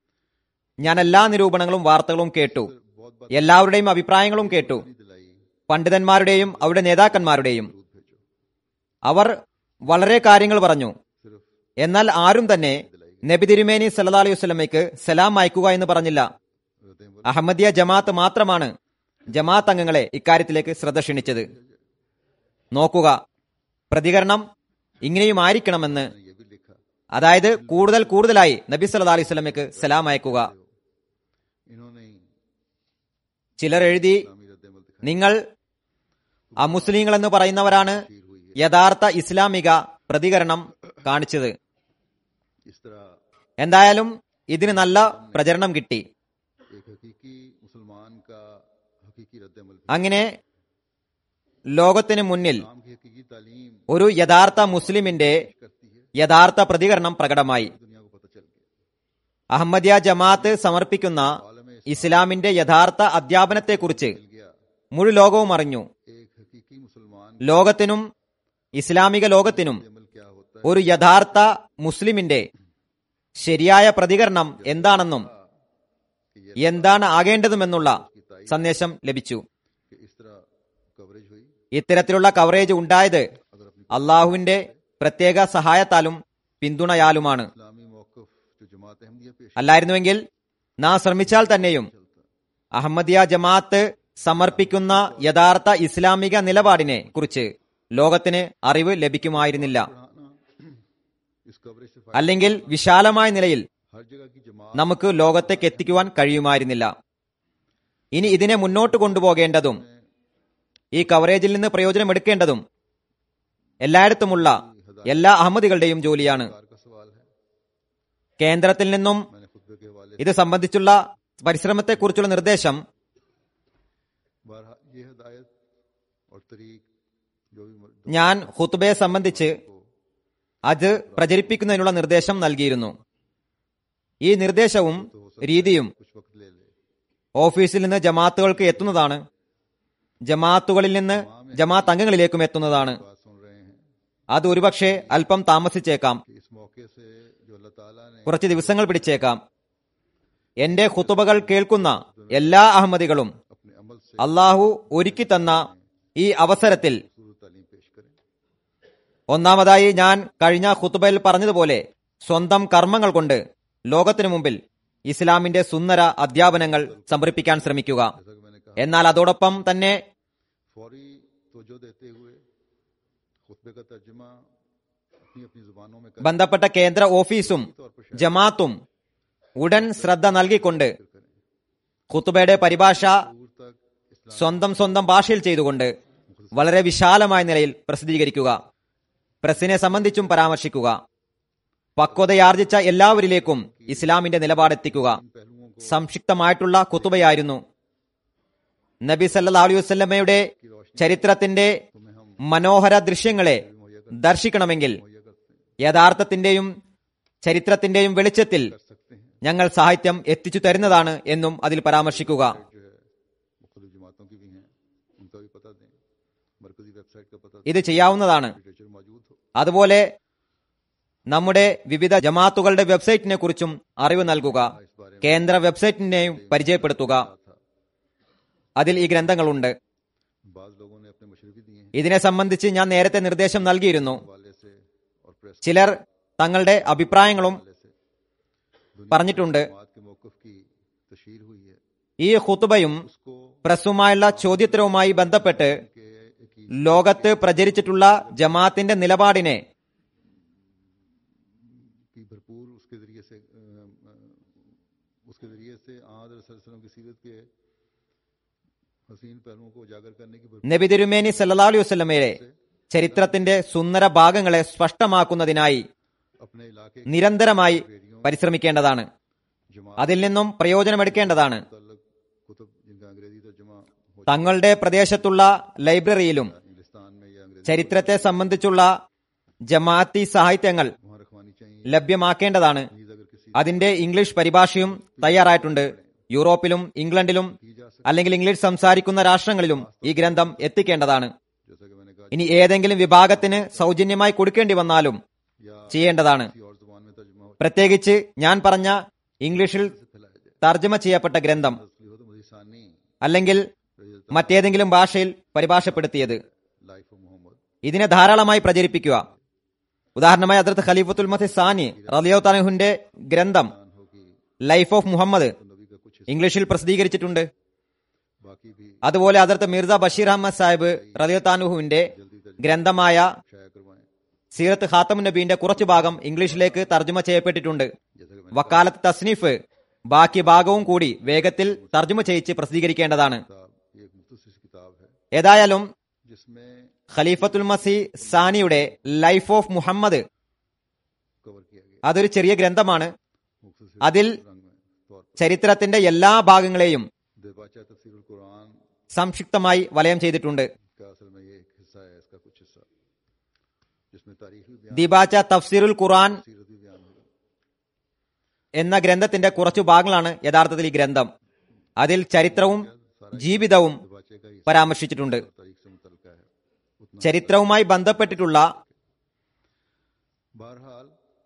Speaker 2: ഞാൻ എല്ലാ നിരൂപണങ്ങളും വാർത്തകളും കേട്ടു
Speaker 1: बहुत बात
Speaker 2: എല്ലാവരുടെയും അഭിപ്രായങ്ങളും കേട്ടു
Speaker 1: नहीं दिलाई
Speaker 2: പണ്ഡിതന്മാരുടെയും അവരുടെ നേതാക്കന്മാരുടെയും
Speaker 1: दूध भेजो
Speaker 2: അവർ വളരെ കാര്യങ്ങൾ പറഞ്ഞു
Speaker 1: सिर्फ
Speaker 2: എന്നാൽ ആരും തന്നെ നബി തിരുമേനി സല്ലാ അലൈഹി വസ്ലമയ്ക്ക് സലാം അയക്കുക എന്ന് പറഞ്ഞില്ല
Speaker 1: रहते हैं
Speaker 2: അഹമ്മദിയ ജമാഅത്ത് മാത്രമാണ് ജമാഅത്ത് അംഗങ്ങളെ ഇക്കാര്യത്തിലേക്ക് ശ്രദ്ധ ക്ഷണിച്ചത് നോക്കുക പ്രതികരണം ഇങ്ങനെയും ആയിരിക്കണമെന്ന്
Speaker 1: ने ये भी लिखा
Speaker 2: അതായത് കൂടുതൽ കൂടുതലായി നബി സല്ലാ അലൈഹി സ്വലമയ്ക്ക് സലാം അയക്കുക
Speaker 1: इन्होंने ही
Speaker 2: ചിലർ എഴുതി
Speaker 1: इस्लामी रद्दमल दिखाई
Speaker 2: നിങ്ങൾ അമുസ്ലിങ്ങൾ എന്ന് പറയുന്നവരാണ്
Speaker 1: हुई है
Speaker 2: യഥാർത്ഥ ഇസ്ലാമിക പ്രതികരണം കാണിച്ചത്
Speaker 1: इस तरह
Speaker 2: എന്തായാലും ഇതിന് നല്ല പ്രചരണം കിട്ടി
Speaker 1: एक हकीकी मुसलमान का हकीकी रद्दमल
Speaker 2: അങ്ങനെ ലോകത്തിന് മുന്നിൽ
Speaker 1: इस्लाम की हकीकी तालीम
Speaker 2: ഒരു യഥാർത്ഥ മുസ്ലിമിന്റെ
Speaker 1: करती है
Speaker 2: യഥാർത്ഥ പ്രതികരണം പ്രകടമായി
Speaker 1: दुनिया को पता चल गया
Speaker 2: അഹമ്മദിയ ജമാഅത്ത് സമർപ്പിക്കുന്ന ഇസ്ലാമിന്റെ യഥാർത്ഥ അധ്യാപനത്തെക്കുറിച്ച്
Speaker 1: मिल गया
Speaker 2: മുഴു ലോകവും അറിഞ്ഞു
Speaker 1: एक हकीकी मुसलमान
Speaker 2: ലോകത്തിനും ഇസ്ലാമിക ലോകത്തിനും
Speaker 1: अमल क्या होता है
Speaker 2: ഒരു യഥാർത്ഥ മുസ്ലിമിന്റെ ശരിയായ പ്രതികരണം എന്താണെന്നും എന്താണ് ആകേണ്ടതുമെന്നുള്ള സന്ദേശം ലഭിച്ചു
Speaker 1: कि इस तरह कवरेज हुई
Speaker 2: ഇത്തരത്തിലുള്ള കവറേജ് ഉണ്ടായത്
Speaker 1: अगर अपनी
Speaker 2: അള്ളാഹുവിന്റെ പ്രത്യേക സഹായത്താലും പിന്തുണയാലുമാണ്
Speaker 1: इस्लामी मौकफ जो जमात अहमदिया पेश
Speaker 2: അല്ലായിരുന്നുവെങ്കിൽ നാം ശ്രമിച്ചാൽ തന്നെയും അഹമ്മദിയ ജമാഅത്ത് സമർപ്പിക്കുന്ന യഥാർത്ഥ ഇസ്ലാമിക നിലപാടിനെ കുറിച്ച് ലോകത്തിന് അറിവ് ലഭിക്കുമായിരുന്നില്ല
Speaker 1: बढ़ाना इस कवरेज से
Speaker 2: അല്ലെങ്കിൽ വിശാലമായ നിലയിൽ
Speaker 1: हर जगह की जमात
Speaker 2: നമുക്ക് ലോകത്തേക്ക് എത്തിക്കുവാൻ കഴിയുമായിരുന്നില്ല ഇനി ഇതിനെ മുന്നോട്ട് കൊണ്ടുപോകേണ്ടതും ഈ കവറേജിൽ നിന്ന് പ്രയോജനമെടുക്കേണ്ടതും എല്ലായിടത്തുമുള്ള എല്ലാ അഹമ്മദികളുടെയും ജോലിയാണ്
Speaker 1: सरकार का सवाल है
Speaker 2: കേന്ദ്രത്തിൽ നിന്നും
Speaker 1: मैंने खुतबे के हवाले
Speaker 2: ഇത് സംബന്ധിച്ചുള്ള പരിശ്രമത്തെക്കുറിച്ചുള്ള നിർദ്ദേശം
Speaker 1: से बारहा ये हदायत और तरीक जो भी मर-
Speaker 2: ഞാൻ ഹുത്തുബയെ സംബന്ധിച്ച് അത് പ്രചരിപ്പിക്കുന്നതിനുള്ള നിർദ്ദേശം നൽകിയിരുന്നു ഈ നിർദ്ദേശവും രീതിയും
Speaker 1: कुछ वक्त ले ले
Speaker 2: ഓഫീസിൽ നിന്ന് ജമാഅത്തുകൾക്ക് എത്തുന്നതാണ് ജമാഅത്തുകളിൽ നിന്ന് ജമാഅത്ത് അംഗങ്ങളിലേക്കും എത്തുന്നതാണ്
Speaker 1: बात सुन रहे हैं
Speaker 2: അത് ഒരുപക്ഷെ അല്പം താമസിച്ചേക്കാം
Speaker 1: कि इस मौके से जो अल्लाह ताला ने
Speaker 2: കുറച്ച് ദിവസങ്ങൾ പിടിച്ചേക്കാം എന്റെ ഖുത്തുബകൾ കേൾക്കുന്ന എല്ലാ അഹമ്മദികളും
Speaker 1: अपने अमल से
Speaker 2: അള്ളാഹു ഒരുക്കി തന്ന ഈ അവസരത്തിൽ
Speaker 1: सूरत तालीम पेश करें
Speaker 2: ഒന്നാമതായി ഞാൻ കഴിഞ്ഞ ഖുത്തുബയിൽ പറഞ്ഞതുപോലെ സ്വന്തം കർമ്മങ്ങൾ കൊണ്ട് ലോകത്തിനു മുമ്പിൽ ഇസ്ലാമിന്റെ സുന്ദര അധ്യാപനങ്ങൾ സമർപ്പിക്കാൻ ശ്രമിക്കുക
Speaker 1: जैसा कि मैंने कहा
Speaker 2: എന്നാൽ അതോടൊപ്പം തന്നെ
Speaker 1: फौरी तवज्जो देते हुए खुतबे का तर्जुमा अपनी अपनी जुबानों में कर
Speaker 2: ബന്ധപ്പെട്ട കേന്ദ്ര ഓഫീസും ജമാഅത്തും ഉടൻ ശ്രദ്ധ നൽകിക്കൊണ്ട്
Speaker 1: करें
Speaker 2: ഖുത്തുബയുടെ പരിഭാഷ
Speaker 1: दूर तक इस्लाम
Speaker 2: സ്വന്തം സ്വന്തം ഭാഷയിൽ ചെയ്തുകൊണ്ട് വളരെ വിശാലമായ നിലയിൽ പ്രസിദ്ധീകരിക്കുക പ്രസിനെ സംബന്ധിച്ചും പരാമർശിക്കുക പക്വതയാർജിച്ച എല്ലാവരിലേക്കും ഇസ്ലാമിന്റെ നിലപാടെത്തിക്കുക
Speaker 1: पहलुओं को
Speaker 2: സംക്ഷിപ്തമായിട്ടുള്ള കുത്തുബയായിരുന്നു നബി സല്ലാ അലൈഹി വസ്ലമയുടെ ചരിത്രത്തിന്റെ
Speaker 1: तुम्हें हम
Speaker 2: മനോഹര ദൃശ്യങ്ങളെ ദർശിക്കണമെങ്കിൽ
Speaker 1: मुहैया करते हैं
Speaker 2: യഥാർത്ഥത്തിന്റെയും ചരിത്രത്തിന്റെയും വെളിച്ചത്തിൽ
Speaker 1: कर सकते हैं
Speaker 2: ഞങ്ങൾ സാഹിത്യം എത്തിച്ചു തരുന്നതാണ് എന്നും അതിൽ പരാമർശിക്കുക
Speaker 1: जो है मुख्तलिफ जमातों की भी हैं उनका भी पता दें मरकजी वेबसाइट का पता
Speaker 2: ഇത് ചെയ്യാവുന്നതാണ്
Speaker 1: लिटरेचर मौजूद हो
Speaker 2: അതുപോലെ നമ്മുടെ വിവിധ ജമാഅത്തുകളുടെ വെബ്സൈറ്റിനെ കുറിച്ചും അറിവ് നൽകുക കേന്ദ്ര വെബ്സൈറ്റിനെയും പരിചയപ്പെടുത്തുക അതിൽ ഈ ഗ്രന്ഥങ്ങളുണ്ട്
Speaker 1: बाज लोगों ने अपने मशरफी दिए हैं
Speaker 2: ഇതിനെ സംബന്ധിച്ച് ഞാൻ നേരത്തെ നിർദ്ദേശം നൽകിയിരുന്നു
Speaker 1: वाले से और प्रेस
Speaker 2: ചിലർ തങ്ങളുടെ അഭിപ്രായങ്ങളും
Speaker 1: वाले से
Speaker 2: പറഞ്ഞിട്ടുണ്ട്
Speaker 1: जमात के मौकफ की तशहीर हुई है
Speaker 2: ഈ ഖുത്തുബയും
Speaker 1: उसको
Speaker 2: പ്രസ്സുമായുള്ള ചോദ്യോത്തരവുമായി ബന്ധപ്പെട്ട്
Speaker 1: के की
Speaker 2: ലോകത്ത് പ്രചരിച്ചിട്ടുള്ള ജമാഅത്തിന്റെ നിലപാടിനെ
Speaker 1: की भरपूर उसके जरिए से अ, अ, उसके जरिए से आदर वसल्लम की सीरत के हसीन पहलुओं को उजागर करने की भरपूर
Speaker 2: നബി തിരുമേനി സല്ലാ അലൈഹി വസ്ലമയുടെ ചരിത്രത്തിന്റെ സുന്ദര ഭാഗങ്ങളെ സ്പഷ്ടമാക്കുന്നതിനായി
Speaker 1: अपने इलाके
Speaker 2: നിരന്തരമായി പരിശ്രമിക്കേണ്ടതാണ്
Speaker 1: जमात
Speaker 2: അതിൽ നിന്നും പ്രയോജനമെടുക്കേണ്ടതാണ്
Speaker 1: मुतल्लक कुतुब जिनका अंग्रेजी तर्जुमा हो
Speaker 2: തങ്ങളുടെ പ്രദേശത്തുള്ള ലൈബ്രറിയിലും
Speaker 1: इंग्लिस्तान में या अंग्रेजी
Speaker 2: ചരിത്രത്തെ സംബന്ധിച്ചുള്ള ജമാഅത്തി സാഹിത്യങ്ങൾ
Speaker 1: वहाँ रखवानी चाहिए
Speaker 2: ലഭ്യമാക്കേണ്ടതാണ്
Speaker 1: नीज अगर किसी
Speaker 2: അതിന്റെ ഇംഗ്ലീഷ് പരിഭാഷയും തയ്യാറായിട്ടുണ്ട് യൂറോപ്പിലും ഇംഗ്ലണ്ടിലും
Speaker 1: की जा सके
Speaker 2: അല്ലെങ്കിൽ इംഗ്ലീഷ് സംസാരിക്കുന്ന രാഷ്ട്രങ്ങളിലും ഈ ഗ്രന്ഥം എത്തിക്കേണ്ടതാണ്
Speaker 1: जैसा कि मैंने कहा
Speaker 2: ഇനി ഏതെങ്കിലും വിഭാഗത്തിന് സൗജന്യമായി കൊടുക്കേണ്ടി വന്നാലും
Speaker 1: या
Speaker 2: ചെയ്യേണ്ടതാണ്
Speaker 1: किसी और जुबान में तर्जुमा हो
Speaker 2: പ്രത്യേകിച്ച് ഞാൻ പറഞ്ഞ ഇംഗ്ലീഷിൽ
Speaker 1: फैलाया जाए
Speaker 2: തർജ്ജമ ചെയ്യപ്പെട്ട ഗ്രന്ഥം
Speaker 1: असली हो तो मुझे सानी
Speaker 2: അല്ലെങ്കിൽ മറ്റേതെങ്കിലും ഭാഷയിൽ പരിഭാഷപ്പെടുത്തിയത്
Speaker 1: लाइफ ऑफ मोहम्मद
Speaker 2: ഇതിനെ ധാരാളമായി പ്രചരിപ്പിക്കുക ഉദാഹരണമായി അതിർത്ത് ഖലീഫത്തുൽ മസി സാനി റലിയോ തനഹുന്റെ ഗ്രന്ഥം
Speaker 1: जान हो कि
Speaker 2: ലൈഫ് ഓഫ് മുഹമ്മദ്
Speaker 1: तो नबी का कुछ
Speaker 2: ഇംഗ്ലീഷിൽ പ്രസിദ്ധീകരിച്ചിട്ടുണ്ട്
Speaker 1: हिस्सा बाकी भी
Speaker 2: അതുപോലെ അതിർത്ത് മിർസ ബഷീർ അഹമ്മദ് സാഹിബ് റലിയോ താനുഹുവിന്റെ
Speaker 1: जल्दी तर्जुमा
Speaker 2: ഗ്രന്ഥമായ
Speaker 1: शाया करवाएं
Speaker 2: സീറത്ത് ഖാത്തം നബീന്റെ കുറച്ചു ഭാഗം ഇംഗ്ലീഷിലേക്ക് തർജ്ജമ ചെയ്യപ്പെട്ടിട്ടുണ്ട്
Speaker 1: जैसा कि मैंने
Speaker 2: വക്കാലത്ത് തസ്നീഫ് ബാക്കി ഭാഗവും കൂടി വേഗത്തിൽ തർജ്ജമ ചെയ്യിച്ച് പ്രസിദ്ധീകരിക്കേണ്ടതാണ്
Speaker 1: किताब ये एक मुख्तसर सी किताब है
Speaker 2: ഏതായാലും
Speaker 1: जिसमें
Speaker 2: ഖലീഫത്തുൽ മസി സാനിയുടെ ലൈഫ് ഓഫ് മുഹമ്മദ്
Speaker 1: कवर किया गया
Speaker 2: അതൊരു ചെറിയ ഗ്രന്ഥമാണ്
Speaker 1: मुख्तसर
Speaker 2: അതിൽ
Speaker 1: रंग में तौर पर
Speaker 2: ചരിത്രത്തിന്റെ എല്ലാ ഭാഗങ്ങളെയും
Speaker 1: देबाचा तफसीरुल कुरान
Speaker 2: സംക്ഷിപ്തമായി വലയം ചെയ്തിട്ടുണ്ട്
Speaker 1: का असल में ये एक हिस्सा है इसका कुछ हिस्सा जिसमें तारीख भी बयान
Speaker 2: ദിബാച്ച തഫ്സീറുൽ ഖുറാൻ
Speaker 1: सीरत भी बयान होगा
Speaker 2: എന്ന ഗ്രന്ഥത്തിന്റെ കുറച്ചു ഭാഗങ്ങളാണ് യഥാർത്ഥത്തിൽ ഈ ഗ്രന്ഥം അതിൽ ചരിത്രവും ജീവിതവും
Speaker 1: देबाचे का ही
Speaker 2: പരാമർശിച്ചിട്ടുണ്ട്
Speaker 1: तारीख से मुतलका है उतना
Speaker 2: ചരിത്രവുമായി ബന്ധപ്പെട്ടിട്ടുള്ള
Speaker 1: बहरहाल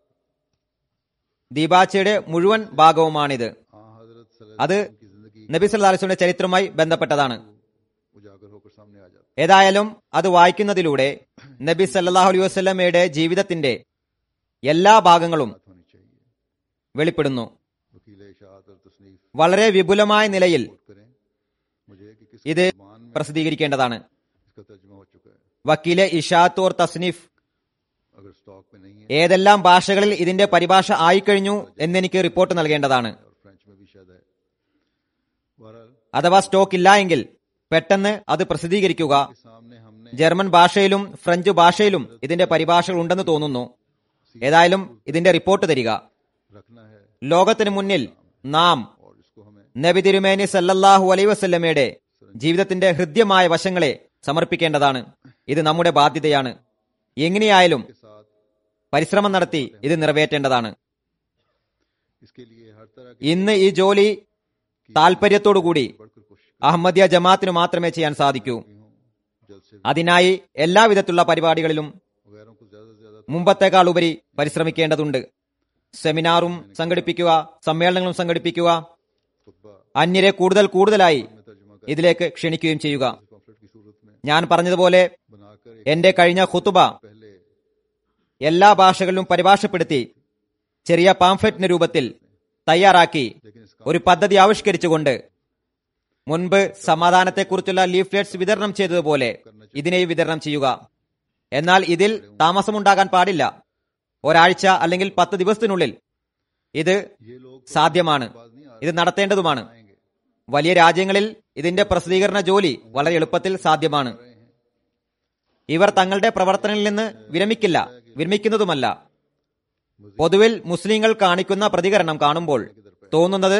Speaker 2: ദീപാച്ചയുടെ മുഴുവൻ ഭാഗവുമാണിത്
Speaker 1: हाँ हजरत
Speaker 2: അത്
Speaker 1: सल्लल्लाहु अलैहि वसल्लम की जिंदगी
Speaker 2: നബി സല്ലാസ്ലിന്റെ ചരിത്രവുമായി ബന്ധപ്പെട്ടതാണ്
Speaker 1: उजागर होकर सामने आ जाता
Speaker 2: ഏതായാലും അത് വായിക്കുന്നതിലൂടെ നബി സല്ലാഹു അലൈഹി വസ്ലമയുടെ ജീവിതത്തിന്റെ എല്ലാ ഭാഗങ്ങളും
Speaker 1: बात होनी चाहिए
Speaker 2: വെളിപ്പെടുന്നു
Speaker 1: वकील इशात और तसनीफ
Speaker 2: വളരെ വിപുലമായ നിലയിൽ
Speaker 1: नोट करें मुझे कि किस
Speaker 2: ഇത്
Speaker 1: जुबान में
Speaker 2: പ്രസിദ്ധീകരിക്കേണ്ടതാണ്
Speaker 1: इसका तर्जुमा हो चुका है
Speaker 2: വക്കീലെ ഇഷാത്ത് ഓർ തസ്നിഫ്
Speaker 1: अगर स्टॉक में नहीं है
Speaker 2: ഏതെല്ലാം ഭാഷകളിൽ ഇതിന്റെ പരിഭാഷ ആയിക്കഴിഞ്ഞു എന്നെനിക്ക് റിപ്പോർട്ട് നൽകേണ്ടതാണ്
Speaker 1: और फ्रेंच में भी शायद है बहरहाल
Speaker 2: അഥവാ സ്റ്റോക്ക് ഇല്ല എങ്കിൽ പെട്ടെന്ന് അത് പ്രസിദ്ധീകരിക്കുക
Speaker 1: के सामने हमने
Speaker 2: ജർമ്മൻ ഭാഷയിലും ഫ്രഞ്ച് ഭാഷയിലും ഇതിന്റെ പരിഭാഷകൾ ഉണ്ടെന്ന് തോന്നുന്നു ഏതായാലും ഇതിന്റെ റിപ്പോർട്ട് തരിക
Speaker 1: रखना है
Speaker 2: ലോകത്തിന് മുന്നിൽ നാം
Speaker 1: और इसको हमें
Speaker 2: നബി തിരുമേനി സല്ലല്ലാഹു അലൈ വസല്ലമയുടെ ജീവിതത്തിന്റെ ഹൃദ്യമായ വശങ്ങളെ സമർപ്പിക്കേണ്ടതാണ് ഇത് നമ്മുടെ ബാധ്യതയാണ് എങ്ങനെയായാലും
Speaker 1: के साथ
Speaker 2: പരിശ്രമം നടത്തി ഇത് നിറവേറ്റേണ്ടതാണ്
Speaker 1: इसके लिए हर तरह की
Speaker 2: ഇന്ന് ഈ ജോലി താൽപര്യത്തോടുകൂടി
Speaker 1: बढ़कर कोशिश
Speaker 2: അഹമ്മദിയ ജമാഅത്തിന് മാത്രമേ ചെയ്യാൻ സാധിക്കൂ
Speaker 1: करती हूँ जल्द से
Speaker 2: അതിനായി എല്ലാവിധത്തിലുള്ള പരിപാടികളിലും
Speaker 1: वगैरह को ज्यादा से ज्यादा
Speaker 2: മുമ്പത്തേക്കാൾ ഉപരി പരിശ്രമിക്കേണ്ടതുണ്ട് സെമിനാറും സംഘടിപ്പിക്കുക സമ്മേളനങ്ങളും സംഘടിപ്പിക്കുക
Speaker 1: खुतबा
Speaker 2: അന്യരെ കൂടുതൽ കൂടുതലായി
Speaker 1: में तर्जुमा कर
Speaker 2: ഇതിലേക്ക് ക്ഷണിക്കുകയും ചെയ്യുക
Speaker 1: कॉन्फ्लिक्ट की सूरत में
Speaker 2: ഞാൻ പറഞ്ഞതുപോലെ
Speaker 1: बनाकर एक
Speaker 2: എന്റെ കഴിഞ്ഞ ഖുത്തുബ
Speaker 1: पहले
Speaker 2: എല്ലാ ഭാഷകളിലും പരിഭാഷപ്പെടുത്തി ചെറിയ പാംഫ്ലെറ്റിന്റെ രൂപത്തിൽ തയ്യാറാക്കി
Speaker 1: लेकिन इसका
Speaker 2: ഒരു പദ്ധതി ആവിഷ്കരിച്ചുകൊണ്ട് മുൻപ് സമാധാനത്തെക്കുറിച്ചുള്ള ലീഫ്ലെറ്റ്സ് വിതരണം ചെയ്തതുപോലെ ഇതിനെയും വിതരണം ചെയ്യുക എന്നാൽ ഇതിൽ താമസമുണ്ടാകാൻ പാടില്ല ഒരാഴ്ച അല്ലെങ്കിൽ പത്ത് ദിവസത്തിനുള്ളിൽ ഇത്
Speaker 1: ये लोग
Speaker 2: സാധ്യമാണ്
Speaker 1: बाज नहीं आ
Speaker 2: ഇത് നടത്തേണ്ടതുമാണ്
Speaker 1: आएंगे
Speaker 2: വലിയ രാജ്യങ്ങളിൽ ഇതിന്റെ പ്രസിദ്ധീകരണ ജോലി വളരെ എളുപ്പത്തിൽ സാധ്യമാണ്
Speaker 1: रहे हैं
Speaker 2: ഇവർ തങ്ങളുടെ പ്രവർത്തനങ്ങളിൽ നിന്ന് വിരമിക്കില്ല വിരമിക്കുന്നതുമല്ല പൊതുവിൽ മുസ്ലിങ്ങൾ കാണിക്കുന്ന പ്രതികരണം കാണുമ്പോൾ തോന്നുന്നത്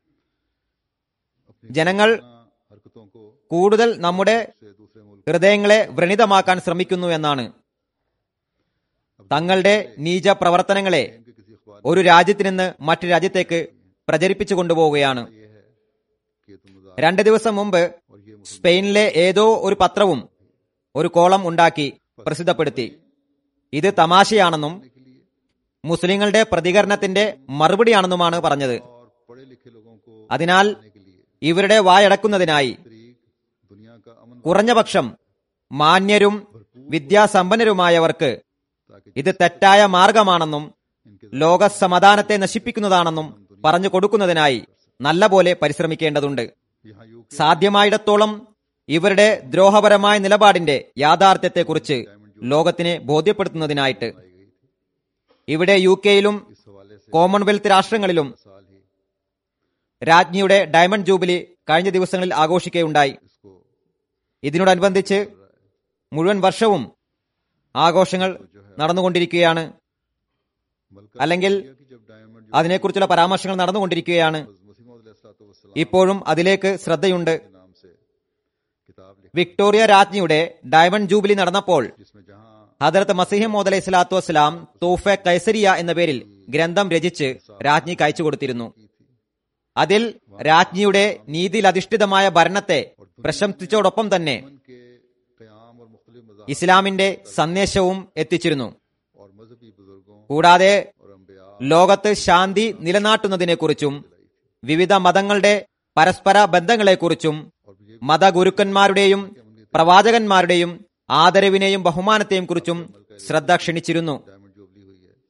Speaker 1: अपनी
Speaker 2: ജനങ്ങൾ
Speaker 1: हरकतों को
Speaker 2: കൂടുതൽ നമ്മുടെ
Speaker 1: से दूसरे मुल्क
Speaker 2: ഹൃദയങ്ങളെ വ്രണിതമാക്കാൻ ശ്രമിക്കുന്നു എന്നാണ് തങ്ങളുടെ നീച പ്രവർത്തനങ്ങളെ
Speaker 1: के किसी अखबार
Speaker 2: ഒരു രാജ്യത്തിൽ നിന്ന് മറ്റു രാജ്യത്തേക്ക് പ്രചരിപ്പിച്ചു കൊണ്ടുപോവുകയാണ്
Speaker 1: ये है कि तुम मजाक
Speaker 2: രണ്ട് ദിവസം മുമ്പ്
Speaker 1: और ये मुसलमान
Speaker 2: സ്പെയിനിലെ ഏതോ ഒരു പത്രവും ഒരു കോളം ഉണ്ടാക്കി പ്രസിദ്ധപ്പെടുത്തി ഇത് തമാശയാണെന്നും
Speaker 1: के लिए
Speaker 2: മുസ്ലിങ്ങളുടെ പ്രതികരണത്തിന്റെ മറുപടിയാണെന്നുമാണ് പറഞ്ഞത്
Speaker 1: और पढ़े लिखे लोगों को
Speaker 2: അതിനാൽ
Speaker 1: के लिए
Speaker 2: ഇവരുടെ വായടക്കുന്നതിനായി
Speaker 1: तरीक दुनिया का अमन
Speaker 2: കുറഞ്ഞപക്ഷം മാന്യരും വിദ്യാസമ്പന്നരുമായവർക്ക്
Speaker 1: ताकि
Speaker 2: ഇത് തെറ്റായ മാർഗമാണെന്നും
Speaker 1: इनके
Speaker 2: ലോക സമാധാനത്തെ നശിപ്പിക്കുന്നതാണെന്നും പറഞ്ഞു കൊടുക്കുന്നതിനായി നല്ലപോലെ പരിശ്രമിക്കേണ്ടതുണ്ട്
Speaker 1: यहाँ यूके
Speaker 2: സാധ്യമായിടത്തോളം ഇവരുടെ ദ്രോഹപരമായ നിലപാടിന്റെ യാഥാർത്ഥ്യത്തെക്കുറിച്ച് ലോകത്തിനെ ബോധ്യപ്പെടുത്തുന്നതിനായിട്ട്
Speaker 1: आई गई थी
Speaker 2: ഇവിടെ യു കെയിലും
Speaker 1: इस हवाले से
Speaker 2: കോമൺവെൽത്ത് രാഷ്ട്രങ്ങളിലും
Speaker 1: साल ही
Speaker 2: രാജ്ഞിയുടെ ഡയമണ്ട് ജൂബിലി കഴിഞ്ഞ ദിവസങ്ങളിൽ ആഘോഷിക്കുകയുണ്ടായി
Speaker 1: इसको
Speaker 2: ഇതിനോടനുബന്ധിച്ച് മുഴുവൻ വർഷവും ആഘോഷങ്ങൾ നടന്നുകൊണ്ടിരിക്കുകയാണ്
Speaker 1: मलका
Speaker 2: അല്ലെങ്കിൽ
Speaker 1: कि जब डायमंड
Speaker 2: അതിനെക്കുറിച്ചുള്ള പരാമർശങ്ങൾ നടന്നുകൊണ്ടിരിക്കുകയാണ്
Speaker 1: मसीम
Speaker 2: ഇപ്പോഴും അതിലേക്ക് ശ്രദ്ധയുണ്ട്
Speaker 1: के नाम से किताब लिखी
Speaker 2: വിക്ടോറിയ രാജ്ഞിയുടെ ഡയമണ്ട് ജൂബിലി നടന്നപ്പോൾ
Speaker 1: जिसमें जहां
Speaker 2: ഹദരത്ത് മസിഹം മോദ് അലൈഹി സ്വലാത്തു വസ്സലാം തൂഫെ കൈസരിയ എന്ന പേരിൽ ഗ്രന്ഥം രചിച്ച് രാജ്ഞിക്ക് അയച്ചു കൊടുത്തിരുന്നു
Speaker 1: की थी
Speaker 2: അതിൽ രാജ്ഞിയുടെ നീതിയിലധിഷ്ഠിതമായ ഭരണത്തെ പ്രശംസിച്ചോടൊപ്പം തന്നെ
Speaker 1: मन के क्याम और मुख्तलिफ मजाहब
Speaker 2: ഇസ്ലാമിന്റെ സന്ദേശവും എത്തിച്ചിരുന്നു
Speaker 1: और मजहबी बुजुर्गों
Speaker 2: കൂടാതെ
Speaker 1: और अम्बिया
Speaker 2: ലോകത്ത് ശാന്തി നിലനാട്ടുന്നതിനെക്കുറിച്ചും വിവിധ മതങ്ങളുടെ പരസ്പര ബന്ധങ്ങളെക്കുറിച്ചും
Speaker 1: और ये
Speaker 2: മതഗുരുക്കന്മാരുടെയും പ്രവാചകന്മാരുടെയും ആദരവിനെയും ബഹുമാനത്തെയും കുറിച്ചും ശ്രദ്ധ ക്ഷണിച്ചിരുന്നു
Speaker 1: डायमंड जुबली हुई है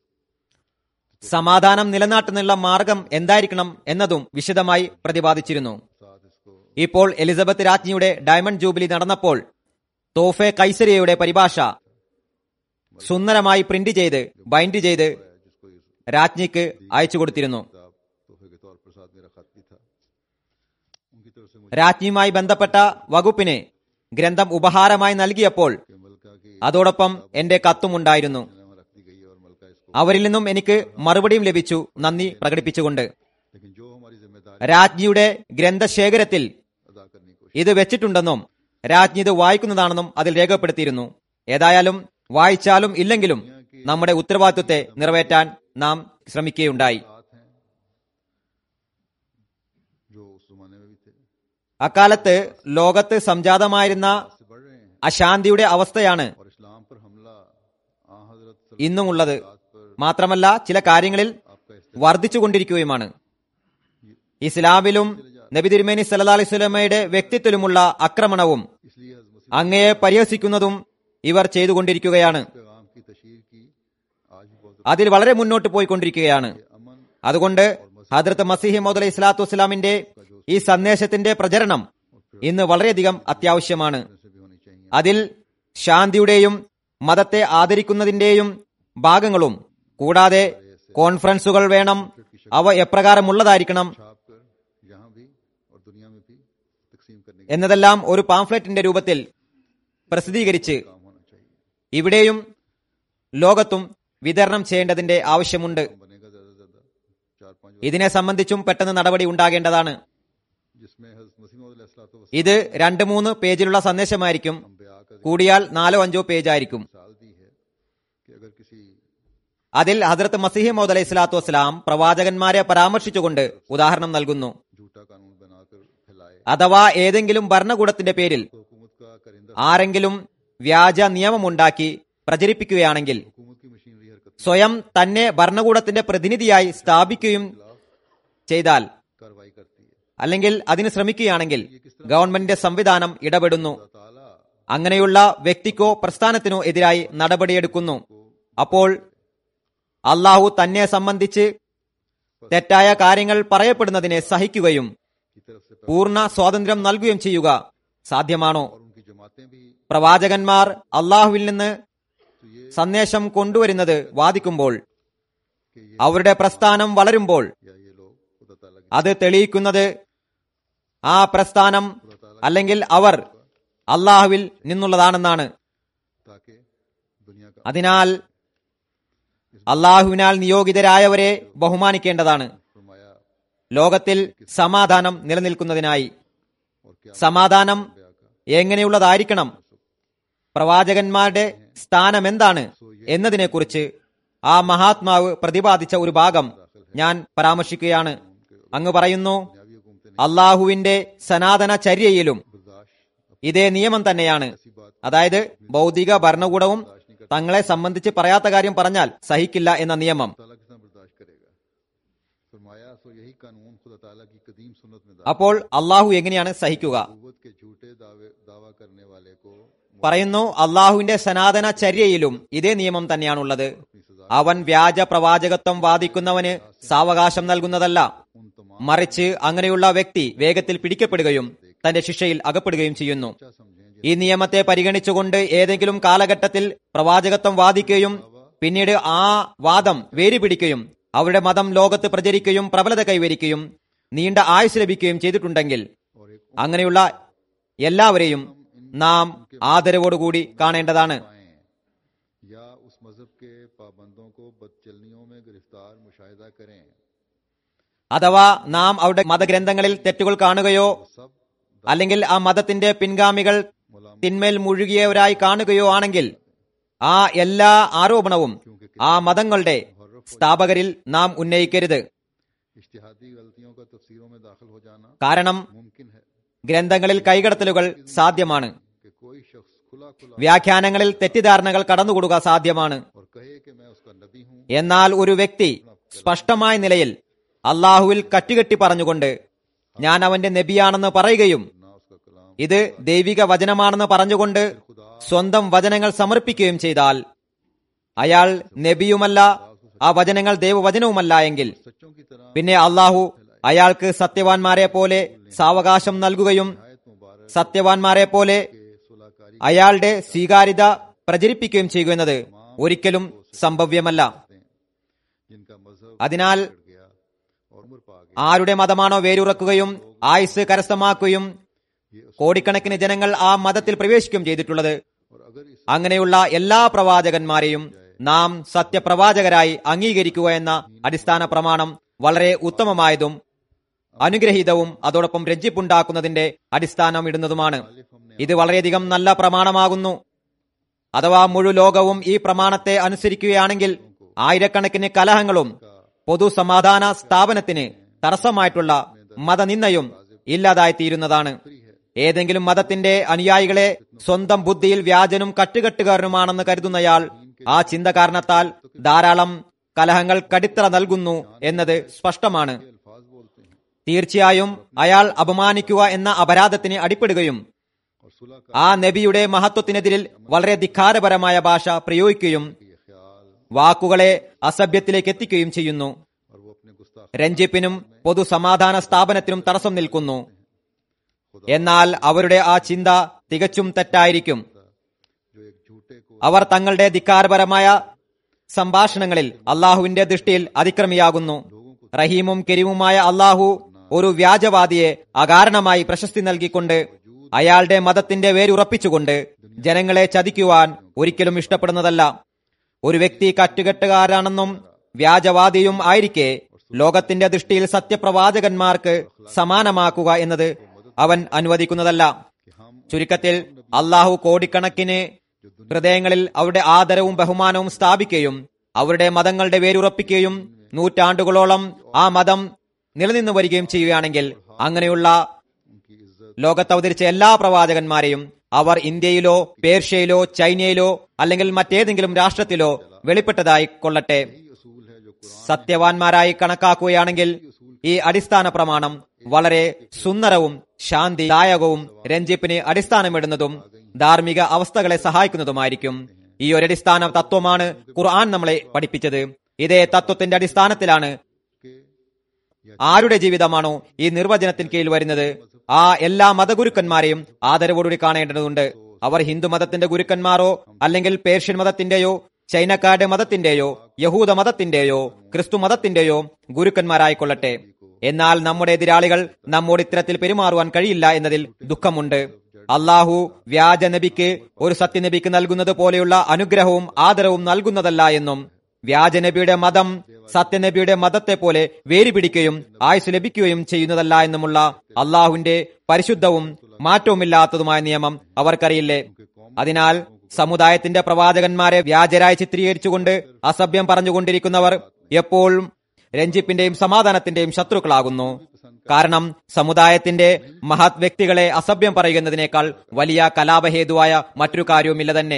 Speaker 2: സമാധാനം നിലനാട്ടുന്നുള്ള മാർഗം എന്തായിരിക്കണം എന്നതും വിശദമായി പ്രതിപാദിച്ചിരുന്നു
Speaker 1: साथ इसको
Speaker 2: ഇപ്പോൾ എലിസബത്ത് രാജ്ഞിയുടെ ഡയമണ്ട് ജൂബിലി നടന്നപ്പോൾ തോഫെ കൈസരിയയുടെ പരിഭാഷ സുന്ദരമായി പ്രിന്റ് ചെയ്ത് ബൈൻഡ് ചെയ്ത്
Speaker 1: जिसको इस
Speaker 2: രാജ്ഞിക്ക് അയച്ചു കൊടുത്തിരുന്നു
Speaker 1: किताब तोहफे के तौर पर साथ मेरा खत भी था उनकी तरफ से मुझे
Speaker 2: രാജ്ഞിയുമായി ബന്ധപ്പെട്ട വകുപ്പിന് ഗ്രന്ഥം ഉപഹാരമായി നൽകിയപ്പോൾ
Speaker 1: कि मलका की
Speaker 2: അതോടൊപ്പം എന്റെ കത്തും ഉണ്ടായിരുന്നു
Speaker 1: यहाँ रख दी गई है और मलका इसको
Speaker 2: അവരിൽ നിന്നും എനിക്ക് മറുപടിയും ലഭിച്ചു നന്ദി പ്രകടിപ്പിച്ചുകൊണ്ട്
Speaker 1: लेकिन जो हमारी जिम्मेदारी
Speaker 2: രാജ്ഞിയുടെ ഗ്രന്ഥശേഖരത്തിൽ
Speaker 1: अदा करने की कोशिश
Speaker 2: ഇത് വെച്ചിട്ടുണ്ടെന്നും രാജ്ഞി ഇത് വായിക്കുന്നതാണെന്നും അതിൽ രേഖപ്പെടുത്തിയിരുന്നു ഏതായാലും വായിച്ചാലും ഇല്ലെങ്കിലും നമ്മുടെ ഉത്തരവാദിത്വത്തെ നിറവേറ്റാൻ നാം ശ്രമിക്കുകയുണ്ടായി
Speaker 1: साथ हैं जो उस जमाने में भी थे
Speaker 2: അക്കാലത്ത് ലോകത്ത് സംജാതമായിരുന്ന
Speaker 1: से बढ़ रहे हैं
Speaker 2: അശാന്തിയുടെ അവസ്ഥയാണ്
Speaker 1: और इस्लाम पर हमला आ हजरत
Speaker 2: ഇന്നുമുള്ളത്
Speaker 1: सल्लल्लाहु पर
Speaker 2: മാത്രമല്ല ചില കാര്യങ്ങളിൽ
Speaker 1: आपका इस्तेमाल
Speaker 2: വർദ്ധിച്ചുകൊണ്ടിരിക്കുകയുമാണ് ഇസ്ലാമിലും നബി തിരുമേനി സല്ലാ അലൈഹി സ്വലമയുടെ വ്യക്തിത്വത്തിലുമുള്ള ആക്രമണവും
Speaker 1: इसलिए हजरत मसीह
Speaker 2: അങ്ങയെ പരിഹസിക്കുന്നതും ഇവർ ചെയ്തുകൊണ്ടിരിക്കുകയാണ്
Speaker 1: पैगाम की तशहीर की आज भी बहुत
Speaker 2: അതിൽ വളരെ മുന്നോട്ട് പോയിക്കൊണ്ടിരിക്കുകയാണ്
Speaker 1: अमन
Speaker 2: അതുകൊണ്ട് ഹദ്രത്ത് മസീഹ് മൗദ് അലൈഹി സ്വലാത്തു വസ്സലാമിന്റെ ഈ സന്ദേശത്തിന്റെ പ്രചരണം ഇന്ന് വളരെയധികം അത്യാവശ്യമാണ്
Speaker 1: से भी होनी चाहिए
Speaker 2: അതിൽ ശാന്തിയുടെയും മതത്തെ ആദരിക്കുന്നതിന്റെയും ഭാഗങ്ങളും കൂടാതെ കോൺഫറൻസുകൾ വേണം അവ എപ്രകാരമുള്ളതായിരിക്കണം
Speaker 1: छाप कर यहाँ भी और दुनिया में भी तकसीम करने
Speaker 2: എന്നതെല്ലാം ഒരു പാംഫ്ലെറ്റിന്റെ രൂപത്തിൽ പ്രസിദ്ധീകരിച്ച്
Speaker 1: का काम होना चाहिए
Speaker 2: ഇവിടെയും ലോകത്തും വിതരണം ചെയ്യേണ്ടതിന്റെ ആവശ്യമുണ്ട്
Speaker 1: बनेगा ज्यादा से ज्यादा चार पांच
Speaker 2: ഇതിനെ സംബന്ധിച്ചും പെട്ടെന്ന് നടപടി ഉണ്ടാകേണ്ടതാണ്
Speaker 1: जिसमें हजरत मसीह मसीम
Speaker 2: ഇത് രണ്ട് മൂന്ന് പേജിലുള്ള സന്ദേശമായിരിക്കും
Speaker 1: अम्बिया का
Speaker 2: കൂടിയാൽ നാലോ അഞ്ചോ പേജായിരിക്കും
Speaker 1: मिसाल दी है कि अगर किसी
Speaker 2: അതിൽ ഹദ്രത്ത് മസീഹ് മൗദ് അലൈഹി സ്വലാത്തു വസ്സലാം പ്രവാചകന്മാരെ പരാമർശിച്ചുകൊണ്ട് ഉദാഹരണം നൽകുന്നു
Speaker 1: झूठा कानून बनाकर फैलाए
Speaker 2: അഥവാ ഏതെങ്കിലും ഭരണകൂടത്തിന്റെ പേരിൽ
Speaker 1: तो हुकूमत का करिंदा
Speaker 2: ആരെങ്കിലും വ്യാജ നിയമമുണ്ടാക്കി പ്രചരിപ്പിക്കുകയാണെങ്കിൽ
Speaker 1: हुकूमत की मशीनरी हरकत
Speaker 2: സ്വയം തന്നെ ഭരണകൂടത്തിന്റെ പ്രതിനിധിയായി സ്ഥാപിക്കുകയും ചെയ്താൽ
Speaker 1: कार्रवाई करती है
Speaker 2: അല്ലെങ്കിൽ അതിന് ശ്രമിക്കുകയാണെങ്കിൽ ഗവൺമെന്റിന്റെ സംവിധാനം ഇടപെടുന്നു
Speaker 1: अल्लाह ताला
Speaker 2: അങ്ങനെയുള്ള വ്യക്തിക്കോ പ്രസ്ഥാനത്തിനോ എതിരായി നടപടിയെടുക്കുന്നു അപ്പോൾ അള്ളാഹു തന്നെ സംബന്ധിച്ച് തെറ്റായ കാര്യങ്ങൾ പറയപ്പെടുന്നതിനെ സഹിക്കുകയും
Speaker 1: की तरफ से
Speaker 2: പൂർണ്ണ സ്വാതന്ത്ര്യം നൽകുകയും ചെയ്യുക സാധ്യമാണോ
Speaker 1: और उनकी जमातें भी
Speaker 2: പ്രവാചകന്മാർ അള്ളാഹുവിൽ നിന്ന്
Speaker 1: तो ये
Speaker 2: സന്ദേശം കൊണ്ടുവരുന്നത് വാദിക്കുമ്പോൾ
Speaker 1: कि ये
Speaker 2: അവരുടെ പ്രസ്ഥാനം വളരുമ്പോൾ
Speaker 1: या ये लोग खुदा ताला की
Speaker 2: അത് തെളിയിക്കുന്നത് ആ പ്രസ്ഥാനം അല്ലെങ്കിൽ അവർ അള്ളാഹുവിൽ നിന്നുള്ളതാണെന്നാണ്
Speaker 1: ताकि दुनिया का
Speaker 2: അതിനാൽ അള്ളാഹുവിനാൽ നിയോഗിതരായവരെ ബഹുമാനിക്കേണ്ടതാണ്
Speaker 1: फरमाया
Speaker 2: ലോകത്തിൽ സമാധാനം നിലനിൽക്കുന്നതിനായി
Speaker 1: और क्या
Speaker 2: സമാധാനം
Speaker 1: ब्याह का
Speaker 2: എങ്ങനെയുള്ളതായിരിക്കണം പ്രവാചകന്മാരുടെ സ്ഥാനം എന്താണ് എന്നതിനെക്കുറിച്ച് ആ മഹാത്മാവ് പ്രതിപാദിച്ച ഒരു ഭാഗം ഞാൻ പരാമർശിക്കുകയാണ് അങ്ങ് പറയുന്നു
Speaker 1: दुनियावी हुकूमतें
Speaker 2: അള്ളാഹുവിന്റെ സനാതന ചര്യയിലും
Speaker 1: बर्दाश्त
Speaker 2: ഇതേ നിയമം തന്നെയാണ്
Speaker 1: ऐसी बात
Speaker 2: അതായത് ഭൗതിക ഭരണകൂടവും
Speaker 1: बर्दाश्त नहीं कर
Speaker 2: തങ്ങളെ സംബന്ധിച്ച് പറയാത്ത കാര്യം പറഞ്ഞാൽ സഹിക്കില്ല എന്ന നിയമം
Speaker 1: ताला कितना बर्दाश्त करेगा फरमाया सो यही कानून खुदा ताला की कदीम सुन्नत में
Speaker 2: അപ്പോൾ അള്ളാഹു എങ്ങനെയാണ് സഹിക്കുക
Speaker 1: दावत के झूठे दावे दावा करने वाले को
Speaker 2: പറയുന്നു അള്ളാഹുവിന്റെ സനാതന ചര്യയിലും ഇതേ നിയമം തന്നെയാണുള്ളത് അവൻ വ്യാജ പ്രവാചകത്വം വാദിക്കുന്നവന് സാവകാശം നൽകുന്നതല്ല
Speaker 1: उन तमाम
Speaker 2: മറിച്ച് അങ്ങനെയുള്ള വ്യക്തി വേഗത്തിൽ പിടിക്കപ്പെടുകയും തന്റെ ശിക്ഷയിൽ അകപ്പെടുകയും ചെയ്യുന്നു
Speaker 1: अच्छा समझें
Speaker 2: ഈ നിയമത്തെ പരിഗണിച്ചുകൊണ്ട് ഏതെങ്കിലും കാലഘട്ടത്തിൽ പ്രവാചകത്വം വാദിക്കുകയും പിന്നീട് ആ വാദം വേരുപിടിക്കുകയും അവരുടെ മതം ലോകത്ത് പ്രചരിക്കുകയും പ്രബലത കൈവരിക്കുകയും നീണ്ട ആയുസ് ലഭിക്കുകയും ചെയ്തിട്ടുണ്ടെങ്കിൽ
Speaker 1: और एक
Speaker 2: അങ്ങനെയുള്ള എല്ലാവരെയും നാം ആദരവോടുകൂടി കാണേണ്ടതാണ്
Speaker 1: पाएं या उस मजहब के पाबंदों को बदचलनियों में गिरफ्तार मुशाहिदा करें
Speaker 2: അഥവാ നാം അവരുടെ മതഗ്രന്ഥങ്ങളിൽ തെറ്റുകൾ കാണുകയോ
Speaker 1: सब
Speaker 2: അല്ലെങ്കിൽ ആ മതത്തിന്റെ പിൻഗാമികൾ തിന്മേൽ മുഴുകിയവരായി കാണുകയോ ആണെങ്കിൽ ആ എല്ലാ ആരോപണവും ആ മതങ്ങളുടെ സ്ഥാപകരിൽ നാം ഉന്നയിക്കരുത്
Speaker 1: इश्तिहादी गलतियों का तफसीरों में दाखिल हो जाना
Speaker 2: കാരണം
Speaker 1: मुमकिन है
Speaker 2: ഗ്രന്ഥങ്ങളിൽ കൈകടത്തലുകൾ സാധ്യമാണ്
Speaker 1: कि कोई शख्स खुला खुला
Speaker 2: വ്യാഖ്യാനങ്ങളിൽ തെറ്റിദ്ധാരണകൾ കടന്നുകൂടുക സാധ്യമാണ്
Speaker 1: और कहे कि मैं उसका नबी हूं
Speaker 2: എന്നാൽ ഒരു വ്യക്തി സ്പഷ്ടമായ നിലയിൽ അള്ളാഹുവിൽ കറ്റുകെട്ടി പറഞ്ഞുകൊണ്ട് ഞാൻ അവന്റെ നബിയാണെന്ന് പറയുകയും
Speaker 1: ना उसका कलाम
Speaker 2: ഇത് ദൈവിക വചനമാണെന്ന് പറഞ്ഞുകൊണ്ട് സ്വന്തം വചനങ്ങൾ സമർപ്പിക്കുകയും ചെയ്താൽ അയാൾ നബിയുമല്ല ആ വചനങ്ങൾ ദൈവവചനവുമല്ല എങ്കിൽ
Speaker 1: सच्चों की तरह
Speaker 2: പിന്നെ അള്ളാഹു അയാൾക്ക് സത്യവാൻമാരെ പോലെ സാവകാശം നൽകുകയും
Speaker 1: आयत मुबारक
Speaker 2: സത്യവാൻമാരെ പോലെ
Speaker 1: के सुलाकारी
Speaker 2: അയാളുടെ സ്വീകാര്യത പ്രചരിപ്പിക്കുകയും ചെയ്യുക എന്നത് ഒരിക്കലും സംഭവ്യമല്ല
Speaker 1: हैं जिनका मजहब
Speaker 2: അതിനാൽ
Speaker 1: बढ़ गया और उम्र पा गया
Speaker 2: ആരുടെ മതമാണോ വേരുറക്കുകയും ആയുസ് കരസ്ഥമാക്കുകയും കോടിക്കണക്കിന് ജനങ്ങൾ ആ മതത്തിൽ പ്രവേശിക്കുകയും ചെയ്തിട്ടുള്ളത്
Speaker 1: और अगर इस
Speaker 2: അങ്ങനെയുള്ള എല്ലാ പ്രവാചകന്മാരെയും നാം സത്യപ്രവാചകരായി അംഗീകരിക്കുക എന്ന അടിസ്ഥാന പ്രമാണം വളരെ ഉത്തമമായതും അനുഗ്രഹീതവും അതോടൊപ്പം രഞ്ജിപ്പുണ്ടാക്കുന്നതിന്റെ അടിസ്ഥാനം ഇടുന്നതുമാണ് ഇത് വളരെയധികം നല്ല പ്രമാണമാകുന്നു അഥവാ മുഴു ലോകവും ഈ പ്രമാണത്തെ അനുസരിക്കുകയാണെങ്കിൽ ആയിരക്കണക്കിന് കലഹങ്ങളും പൊതുസമാധാന സ്ഥാപനത്തിന് തടസ്സമായിട്ടുള്ള മതനിന്ദയും ഇല്ലാതായി തീരുന്നതാണ് ഏതെങ്കിലും മതത്തിന്റെ അനുയായികളെ സ്വന്തം ബുദ്ധിയിൽ വ്യാജനും കട്ടുകെട്ടുകാരനുമാണെന്ന് കരുതുന്നയാൾ ആ ചിന്ത കാരണത്താൽ ധാരാളം കലഹങ്ങൾ കടിത്തറ നൽകുന്നു എന്നത് സ്പഷ്ടമാണ്
Speaker 1: अल्फाज बोलते हैं
Speaker 2: തീർച്ചയായും അയാൾ അപമാനിക്കുക എന്ന അപരാധത്തിന് അടിപ്പെടുകയും
Speaker 1: और सुलह का
Speaker 2: ആ നബിയുടെ മഹത്വത്തിനെതിരിൽ വളരെ ധിക്കാരപരമായ ഭാഷ പ്രയോഗിക്കുകയും
Speaker 1: ये ख्याल
Speaker 2: വാക്കുകളെ അസഭ്യത്തിലേക്ക് എത്തിക്കുകയും ചെയ്യുന്നു
Speaker 1: और वो अपने गुस्ताख
Speaker 2: രഞ്ജിപ്പിനും പൊതുസമാധാന സ്ഥാപനത്തിനും തടസ്സം നിൽക്കുന്നു എന്നാൽ അവരുടെ ആ ചിന്ത തികച്ചും തെറ്റായിരിക്കും
Speaker 1: जो एक झूठे को
Speaker 2: അവർ തങ്ങളുടെ ധിക്കാരപരമായ സംഭാഷണങ്ങളിൽ അള്ളാഹുവിന്റെ ദൃഷ്ടിയിൽ അതിക്രമിയാകുന്നു റഹീമും കരീമുമായ അള്ളാഹു ഒരു വ്യാജവാദിയെ അകാരണമായി പ്രശസ്തി നൽകിക്കൊണ്ട് അയാളുടെ മതത്തിന്റെ വേരുറപ്പിച്ചുകൊണ്ട് ജനങ്ങളെ ചതിക്കുവാൻ ഒരിക്കലും ഇഷ്ടപ്പെടുന്നതല്ല ഒരു വ്യക്തി കറ്റുകെട്ടുകാരാണെന്നും വ്യാജവാദിയും ആയിരിക്കെ ലോകത്തിന്റെ ദൃഷ്ടിയിൽ സത്യപ്രവാചകന്മാർക്ക് സമാനമാക്കുക എന്നത് അവൻ അനുവദിക്കുന്നതല്ല ചുരുക്കത്തിൽ അള്ളാഹു കോടിക്കണക്കിന് ഹൃദയങ്ങളിൽ അവരുടെ ആദരവും ബഹുമാനവും സ്ഥാപിക്കുകയും അവരുടെ മതങ്ങളുടെ വേരുറപ്പിക്കുകയും നൂറ്റാണ്ടുകളോളം ആ മതം നിലനിന്നു വരികയും ചെയ്യുകയാണെങ്കിൽ അങ്ങനെയുള്ള
Speaker 1: उनकी इज्जत
Speaker 2: ലോകത്ത് അവതരിച്ച എല്ലാ പ്രവാചകന്മാരെയും അവർ ഇന്ത്യയിലോ പേർഷ്യയിലോ ചൈനയിലോ അല്ലെങ്കിൽ മറ്റേതെങ്കിലും രാഷ്ട്രത്തിലോ വെളിപ്പെട്ടതായി കൊള്ളട്ടെ
Speaker 1: यही असूल है जो कुरान
Speaker 2: സത്യവാൻമാരായി കണക്കാക്കുകയാണെങ്കിൽ ഈ അടിസ്ഥാന പ്രമാണം വളരെ സുന്ദരവും ശാന്തിദായകവും രഞ്ജിപ്പിന് അടിസ്ഥാനമിടുന്നതും ധാർമ്മിക അവസ്ഥകളെ സഹായിക്കുന്നതുമായിരിക്കും ഈ ഒരു അടിസ്ഥാന തത്വമാണ് ഖുർആൻ നമ്മളെ പഠിപ്പിച്ചത് ഇതേ തത്വത്തിന്റെ അടിസ്ഥാനത്തിലാണ്
Speaker 1: के
Speaker 2: ആരുടെ ജീവിതമാണോ ഈ നിർവചനത്തിന് കീഴിൽ വരുന്നത് ആ എല്ലാ മതഗുരുക്കന്മാരെയും ആദരവോടുകൂടി കാണേണ്ടതുണ്ട് അവർ ഹിന്ദു മതത്തിന്റെ ഗുരുക്കന്മാരോ അല്ലെങ്കിൽ പേർഷ്യൻ മതത്തിന്റെയോ ചൈനക്കാരുടെ മതത്തിന്റെയോ യഹൂദ മതത്തിന്റെയോ ക്രിസ്തു മതത്തിന്റെയോ ഗുരുക്കന്മാരായിക്കൊള്ളട്ടെ എന്നാൽ നമ്മുടെ എതിരാളികൾ നമ്മോട് ഇത്തരത്തിൽ പെരുമാറുവാൻ കഴിയില്ല എന്നതിൽ ദുഃഖമുണ്ട് അള്ളാഹു വ്യാജ നബിക്ക് ഒരു സത്യനബിക്ക് നൽകുന്നത് പോലെയുള്ള അനുഗ്രഹവും ആദരവും നൽകുന്നതല്ല എന്നും വ്യാജനബിയുടെ മതം സത്യനബിയുടെ മതത്തെ പോലെ വേരുപിടിക്കുകയും ആയുസ് ലഭിക്കുകയും ചെയ്യുന്നതല്ല എന്നുമുള്ള അള്ളാഹുവിന്റെ പരിശുദ്ധവും മാറ്റവുമില്ലാത്തതുമായ നിയമം അവർക്കറിയില്ലേ അതിനാൽ സമുദായത്തിന്റെ പ്രവാചകന്മാരെ വ്യാജരായി ചിത്രീകരിച്ചുകൊണ്ട് അസഭ്യം പറഞ്ഞുകൊണ്ടിരിക്കുന്നവർ എപ്പോഴും രഞ്ജിപ്പിന്റെയും സമാധാനത്തിന്റെയും ശത്രുക്കളാകുന്നു കാരണം സമുദായത്തിന്റെ മഹത് വ്യക്തികളെ അസഭ്യം പറയുന്നതിനേക്കാൾ വലിയ കലാപഹേതുവായ മറ്റൊരു കാര്യവുമില്ല തന്നെ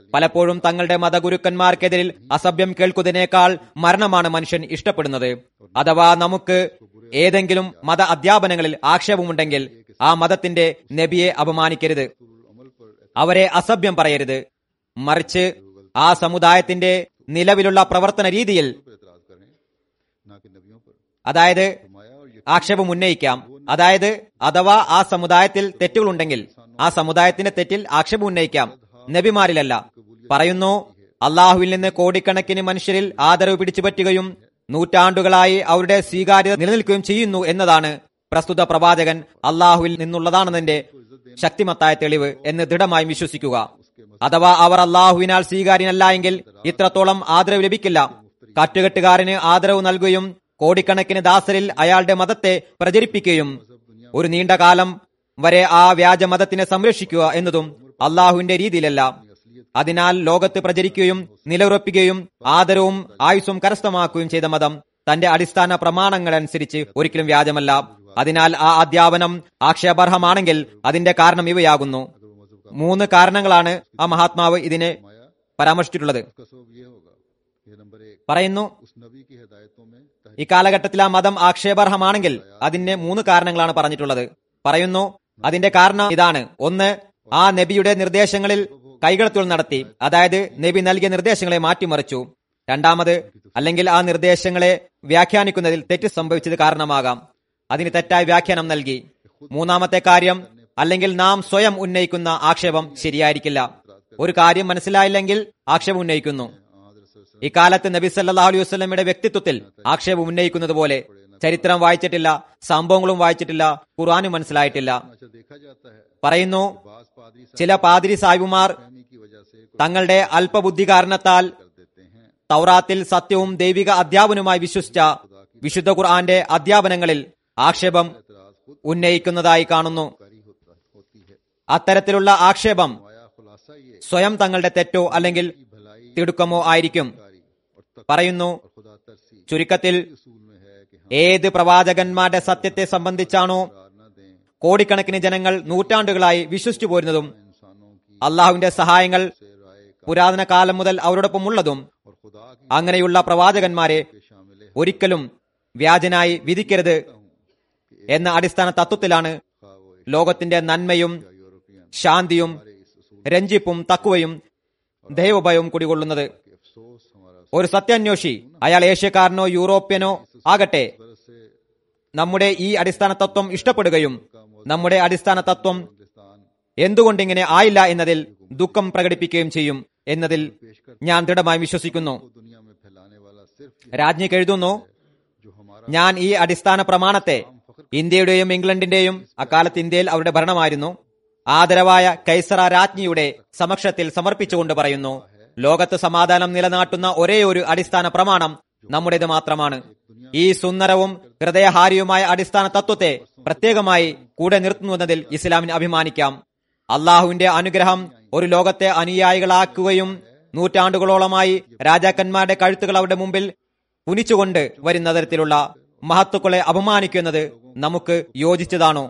Speaker 2: പലപ്പോഴും തങ്ങളുടെ മതഗുരുക്കന്മാർക്കെതിരിൽ അസഭ്യം കേൾക്കുന്നതിനേക്കാൾ മരണമാണ് മനുഷ്യൻ ഇഷ്ടപ്പെടുന്നത് അഥവാ നമുക്ക് ഏതെങ്കിലും മത അധ്യാപനങ്ങളിൽ ആക്ഷേപമുണ്ടെങ്കിൽ ആ മതത്തിന്റെ നബിയെ അപമാനിക്കരുത്
Speaker 1: अमल पर
Speaker 2: അവരെ അസഭ്യം പറയരുത് മറിച്ച് ആ സമുദായത്തിന്റെ നിലവിലുള്ള പ്രവർത്തന രീതിയിൽ
Speaker 1: पर एतराज करें ना कि नबियों पर
Speaker 2: അതായത്
Speaker 1: फरमाया और ये
Speaker 2: ആക്ഷേപം ഉന്നയിക്കാം അതായത് അഥവാ ആ സമുദായത്തിൽ തെറ്റുകളുണ്ടെങ്കിൽ ആ സമുദായത്തിന്റെ തെറ്റിൽ ആക്ഷേപം ഉന്നയിക്കാം നബിമാരിലല്ല പറയുന്നു അള്ളാഹുവിൽ നിന്ന് കോടിക്കണക്കിന് മനുഷ്യരിൽ ആദരവ് പിടിച്ചുപറ്റുകയും നൂറ്റാണ്ടുകളായി അവരുടെ സ്വീകാര്യത നിലനിൽക്കുകയും ചെയ്യുന്നു എന്നതാണ് പ്രസ്തുത പ്രവാചകൻ അള്ളാഹുവിൽ നിന്നുള്ളതാണെന്നതിന്റെ ശക്തിമത്തായ തെളിവ് എന്ന് ദൃഢമായി വിശ്വസിക്കുക അഥവാ അവർ അള്ളാഹുവിനാൽ സ്വീകാര്യനല്ല എങ്കിൽ ഇത്രത്തോളം ആദരവ് ലഭിക്കില്ല കാറ്റുകെട്ടുകാരന് ആദരവ് നൽകുകയും കോടിക്കണക്കിന് ദാസരിൽ അയാളുടെ മതത്തെ പ്രചരിപ്പിക്കുകയും ഒരു നീണ്ട കാലം വരെ ആ വ്യാജ മതത്തിനെ സംരക്ഷിക്കുക എന്നതും അള്ളാഹുവിന്റെ രീതിയിലല്ല അതിനാൽ ലോകത്ത് പ്രചരിക്കുകയും നിലയുറപ്പിക്കുകയും ആദരവും ആയുസ്സും കരസ്ഥമാക്കുകയും ചെയ്ത മതം തന്റെ അടിസ്ഥാന പ്രമാണങ്ങളനുസരിച്ച് ഒരിക്കലും വ്യാജമല്ല അതിനാൽ ആ അധ്യാപനം ആക്ഷേപാർഹമാണെങ്കിൽ അതിന്റെ കാരണം ഇവയാകുന്നു മൂന്ന് കാരണങ്ങളാണ് ആ മഹാത്മാവ് ഇതിനെ പരാമർശിച്ചിട്ടുള്ളത്
Speaker 1: उसका सबब ये होगा ये नंबर एक
Speaker 2: പറയുന്നു
Speaker 1: उस नबी की हिदायतों में
Speaker 2: ഈ കാലഘട്ടത്തിൽ ആ മതം ആക്ഷേപാർഹമാണെങ്കിൽ അതിന്റെ മൂന്ന് കാരണങ്ങളാണ് പറഞ്ഞിട്ടുള്ളത് പറയുന്നു അതിന്റെ കാരണം ഇതാണ് ഒന്ന് ആ നബിയുടെ നിർദ്ദേശങ്ങളിൽ കൈകടത്തുകൾ നടത്തി അതായത് നബി നൽകിയ നിർദ്ദേശങ്ങളെ മാറ്റിമറിച്ചു രണ്ടാമത് അല്ലെങ്കിൽ ആ നിർദ്ദേശങ്ങളെ വ്യാഖ്യാനിക്കുന്നതിൽ തെറ്റ് സംഭവിച്ചത് കാരണമാകാം അതിന് തെറ്റായ വ്യാഖ്യാനം നൽകി മൂന്നാമത്തെ കാര്യം അല്ലെങ്കിൽ നാം സ്വയം ഉന്നയിക്കുന്ന ആക്ഷേപം ശരിയായിരിക്കില്ല ഒരു കാര്യം മനസ്സിലായില്ലെങ്കിൽ ആക്ഷേപം ഉന്നയിക്കുന്നു ഇക്കാലത്ത് നബി സല്ലല്ലാഹു അലൈഹി വസല്ലമയുടെ വ്യക്തിത്വത്തിൽ ആക്ഷേപം ഉന്നയിക്കുന്നത് പോലെ ചരിത്രം വായിച്ചിട്ടില്ല സംഭവങ്ങളും വായിച്ചിട്ടില്ല ഖുർആനും മനസ്സിലായിട്ടില്ല
Speaker 1: अच्छा देखा जाता है
Speaker 2: പറയുന്നു
Speaker 1: बास पादरी
Speaker 2: ചില പാതിരി സാഹിബുമാർ
Speaker 1: फहमी की वजह से कुछ
Speaker 2: തങ്ങളുടെ അല്പബുദ്ധി കാരണത്താൽ
Speaker 1: कर देते हैं
Speaker 2: തൗറാത്തിൽ സത്യവും ദൈവിക അധ്യാപനവുമായി വിശ്വസിച്ച വിശുദ്ധ ഖുർആന്റെ അധ്യാപനങ്ങളിൽ ആക്ഷേപം
Speaker 1: एतराज खुद
Speaker 2: ഉന്നയിക്കുന്നതായി കാണുന്നു
Speaker 1: कारी होता होती है
Speaker 2: അത്തരത്തിലുള്ള ആക്ഷേപം
Speaker 1: आया खुलासा ये
Speaker 2: സ്വയം തങ്ങളുടെ തെറ്റോ അല്ലെങ്കിൽ
Speaker 1: की भलाई
Speaker 2: തിടുക്കമോ ആയിരിക്കും
Speaker 1: कारी और तक
Speaker 2: പറയുന്നു
Speaker 1: और खुदा तरसी
Speaker 2: ചുരുക്കത്തിൽ
Speaker 1: उसूल में है कि हम
Speaker 2: ഏത് പ്രവാചകന്മാരുടെ സത്യത്തെ സംബന്ധിച്ചാണോ
Speaker 1: करार न दें
Speaker 2: കോടിക്കണക്കിന് ജനങ്ങൾ നൂറ്റാണ്ടുകളായി വിശ്വസിച്ചു പോരുന്നതും
Speaker 1: इंसानों की
Speaker 2: അള്ളാഹുവിന്റെ സഹായങ്ങൾ
Speaker 1: से राय का
Speaker 2: പുരാതന കാലം മുതൽ അവരോടൊപ്പം ഉള്ളതും
Speaker 1: और खुदा की
Speaker 2: അങ്ങനെയുള്ള പ്രവാചകന്മാരെ
Speaker 1: के शामिल है
Speaker 2: ഒരിക്കലും വ്യാജനായി വിധിക്കരുത് എന്ന അടിസ്ഥാന തത്വത്തിലാണ്
Speaker 1: खा वो
Speaker 2: ലോകത്തിന്റെ നന്മയും
Speaker 1: यूरोपियन
Speaker 2: ശാന്തിയും
Speaker 1: हमारे इस उसूल
Speaker 2: രഞ്ജിപ്പും തക്കുവയും ദൈവഭയവും കുടികൊള്ളുന്നത്
Speaker 1: के अफसोस हमारा
Speaker 2: ഒരു സത്യാന്വേഷി അയാൾ ഏഷ്യക്കാരനോ യൂറോപ്യനോ ആകട്ടെ
Speaker 1: तरह से
Speaker 2: നമ്മുടെ ഈ അടിസ്ഥാന തത്വം ഇഷ്ടപ്പെടുകയും നമ്മുടെ അടിസ്ഥാന തത്വം
Speaker 1: हिंदुस्तान
Speaker 2: എന്തുകൊണ്ട് ഇങ്ങനെ ആയില്ല എന്നതിൽ ദുഃഖം പ്രകടിപ്പിക്കുകയും ചെയ്യും എന്നതിൽ ഞാൻ ദൃഢമായി വിശ്വസിക്കുന്നു
Speaker 1: को दुनिया में फैलाने वाला सिर्फ
Speaker 2: രാജ്ഞിക്ക് എഴുതുന്നു
Speaker 1: जो हमारा
Speaker 2: ഞാൻ ഈ അടിസ്ഥാന പ്രമാണത്തെ ഇന്ത്യയുടെയും ഇംഗ്ലണ്ടിന്റെയും അക്കാലത്ത് ഇന്ത്യയിൽ അവരുടെ ഭരണമായിരുന്നു ആദരവായ കൈസറ രാജ്ഞിയുടെ സമക്ഷത്തിൽ സമർപ്പിച്ചുകൊണ്ട് പറയുന്നു ലോകത്ത് സമാധാനം നിലനാട്ടുന്ന ഒരേ ഒരു അടിസ്ഥാന പ്രമാണം നമ്മുടേത് മാത്രമാണ് ഈ സുന്ദരവും ഹൃദയഹാരിയുമായ അടിസ്ഥാന തത്വത്തെ പ്രത്യേകമായി കൂടെ നിർത്തുന്നുവെന്നതിൽ ഇസ്ലാമിന് അഭിമാനിക്കാം അള്ളാഹുവിന്റെ അനുഗ്രഹം ഒരു ലോകത്തെ അനുയായികളാക്കുകയും നൂറ്റാണ്ടുകളോളമായി രാജാക്കന്മാരുടെ കഴുത്തുകൾ അവരുടെ മുമ്പിൽ കുനിച്ചുകൊണ്ട് വരുന്ന തരത്തിലുള്ള മഹത്തുക്കളെ അപമാനിക്കുന്നത് നമുക്ക് യോജിച്ചതാണോ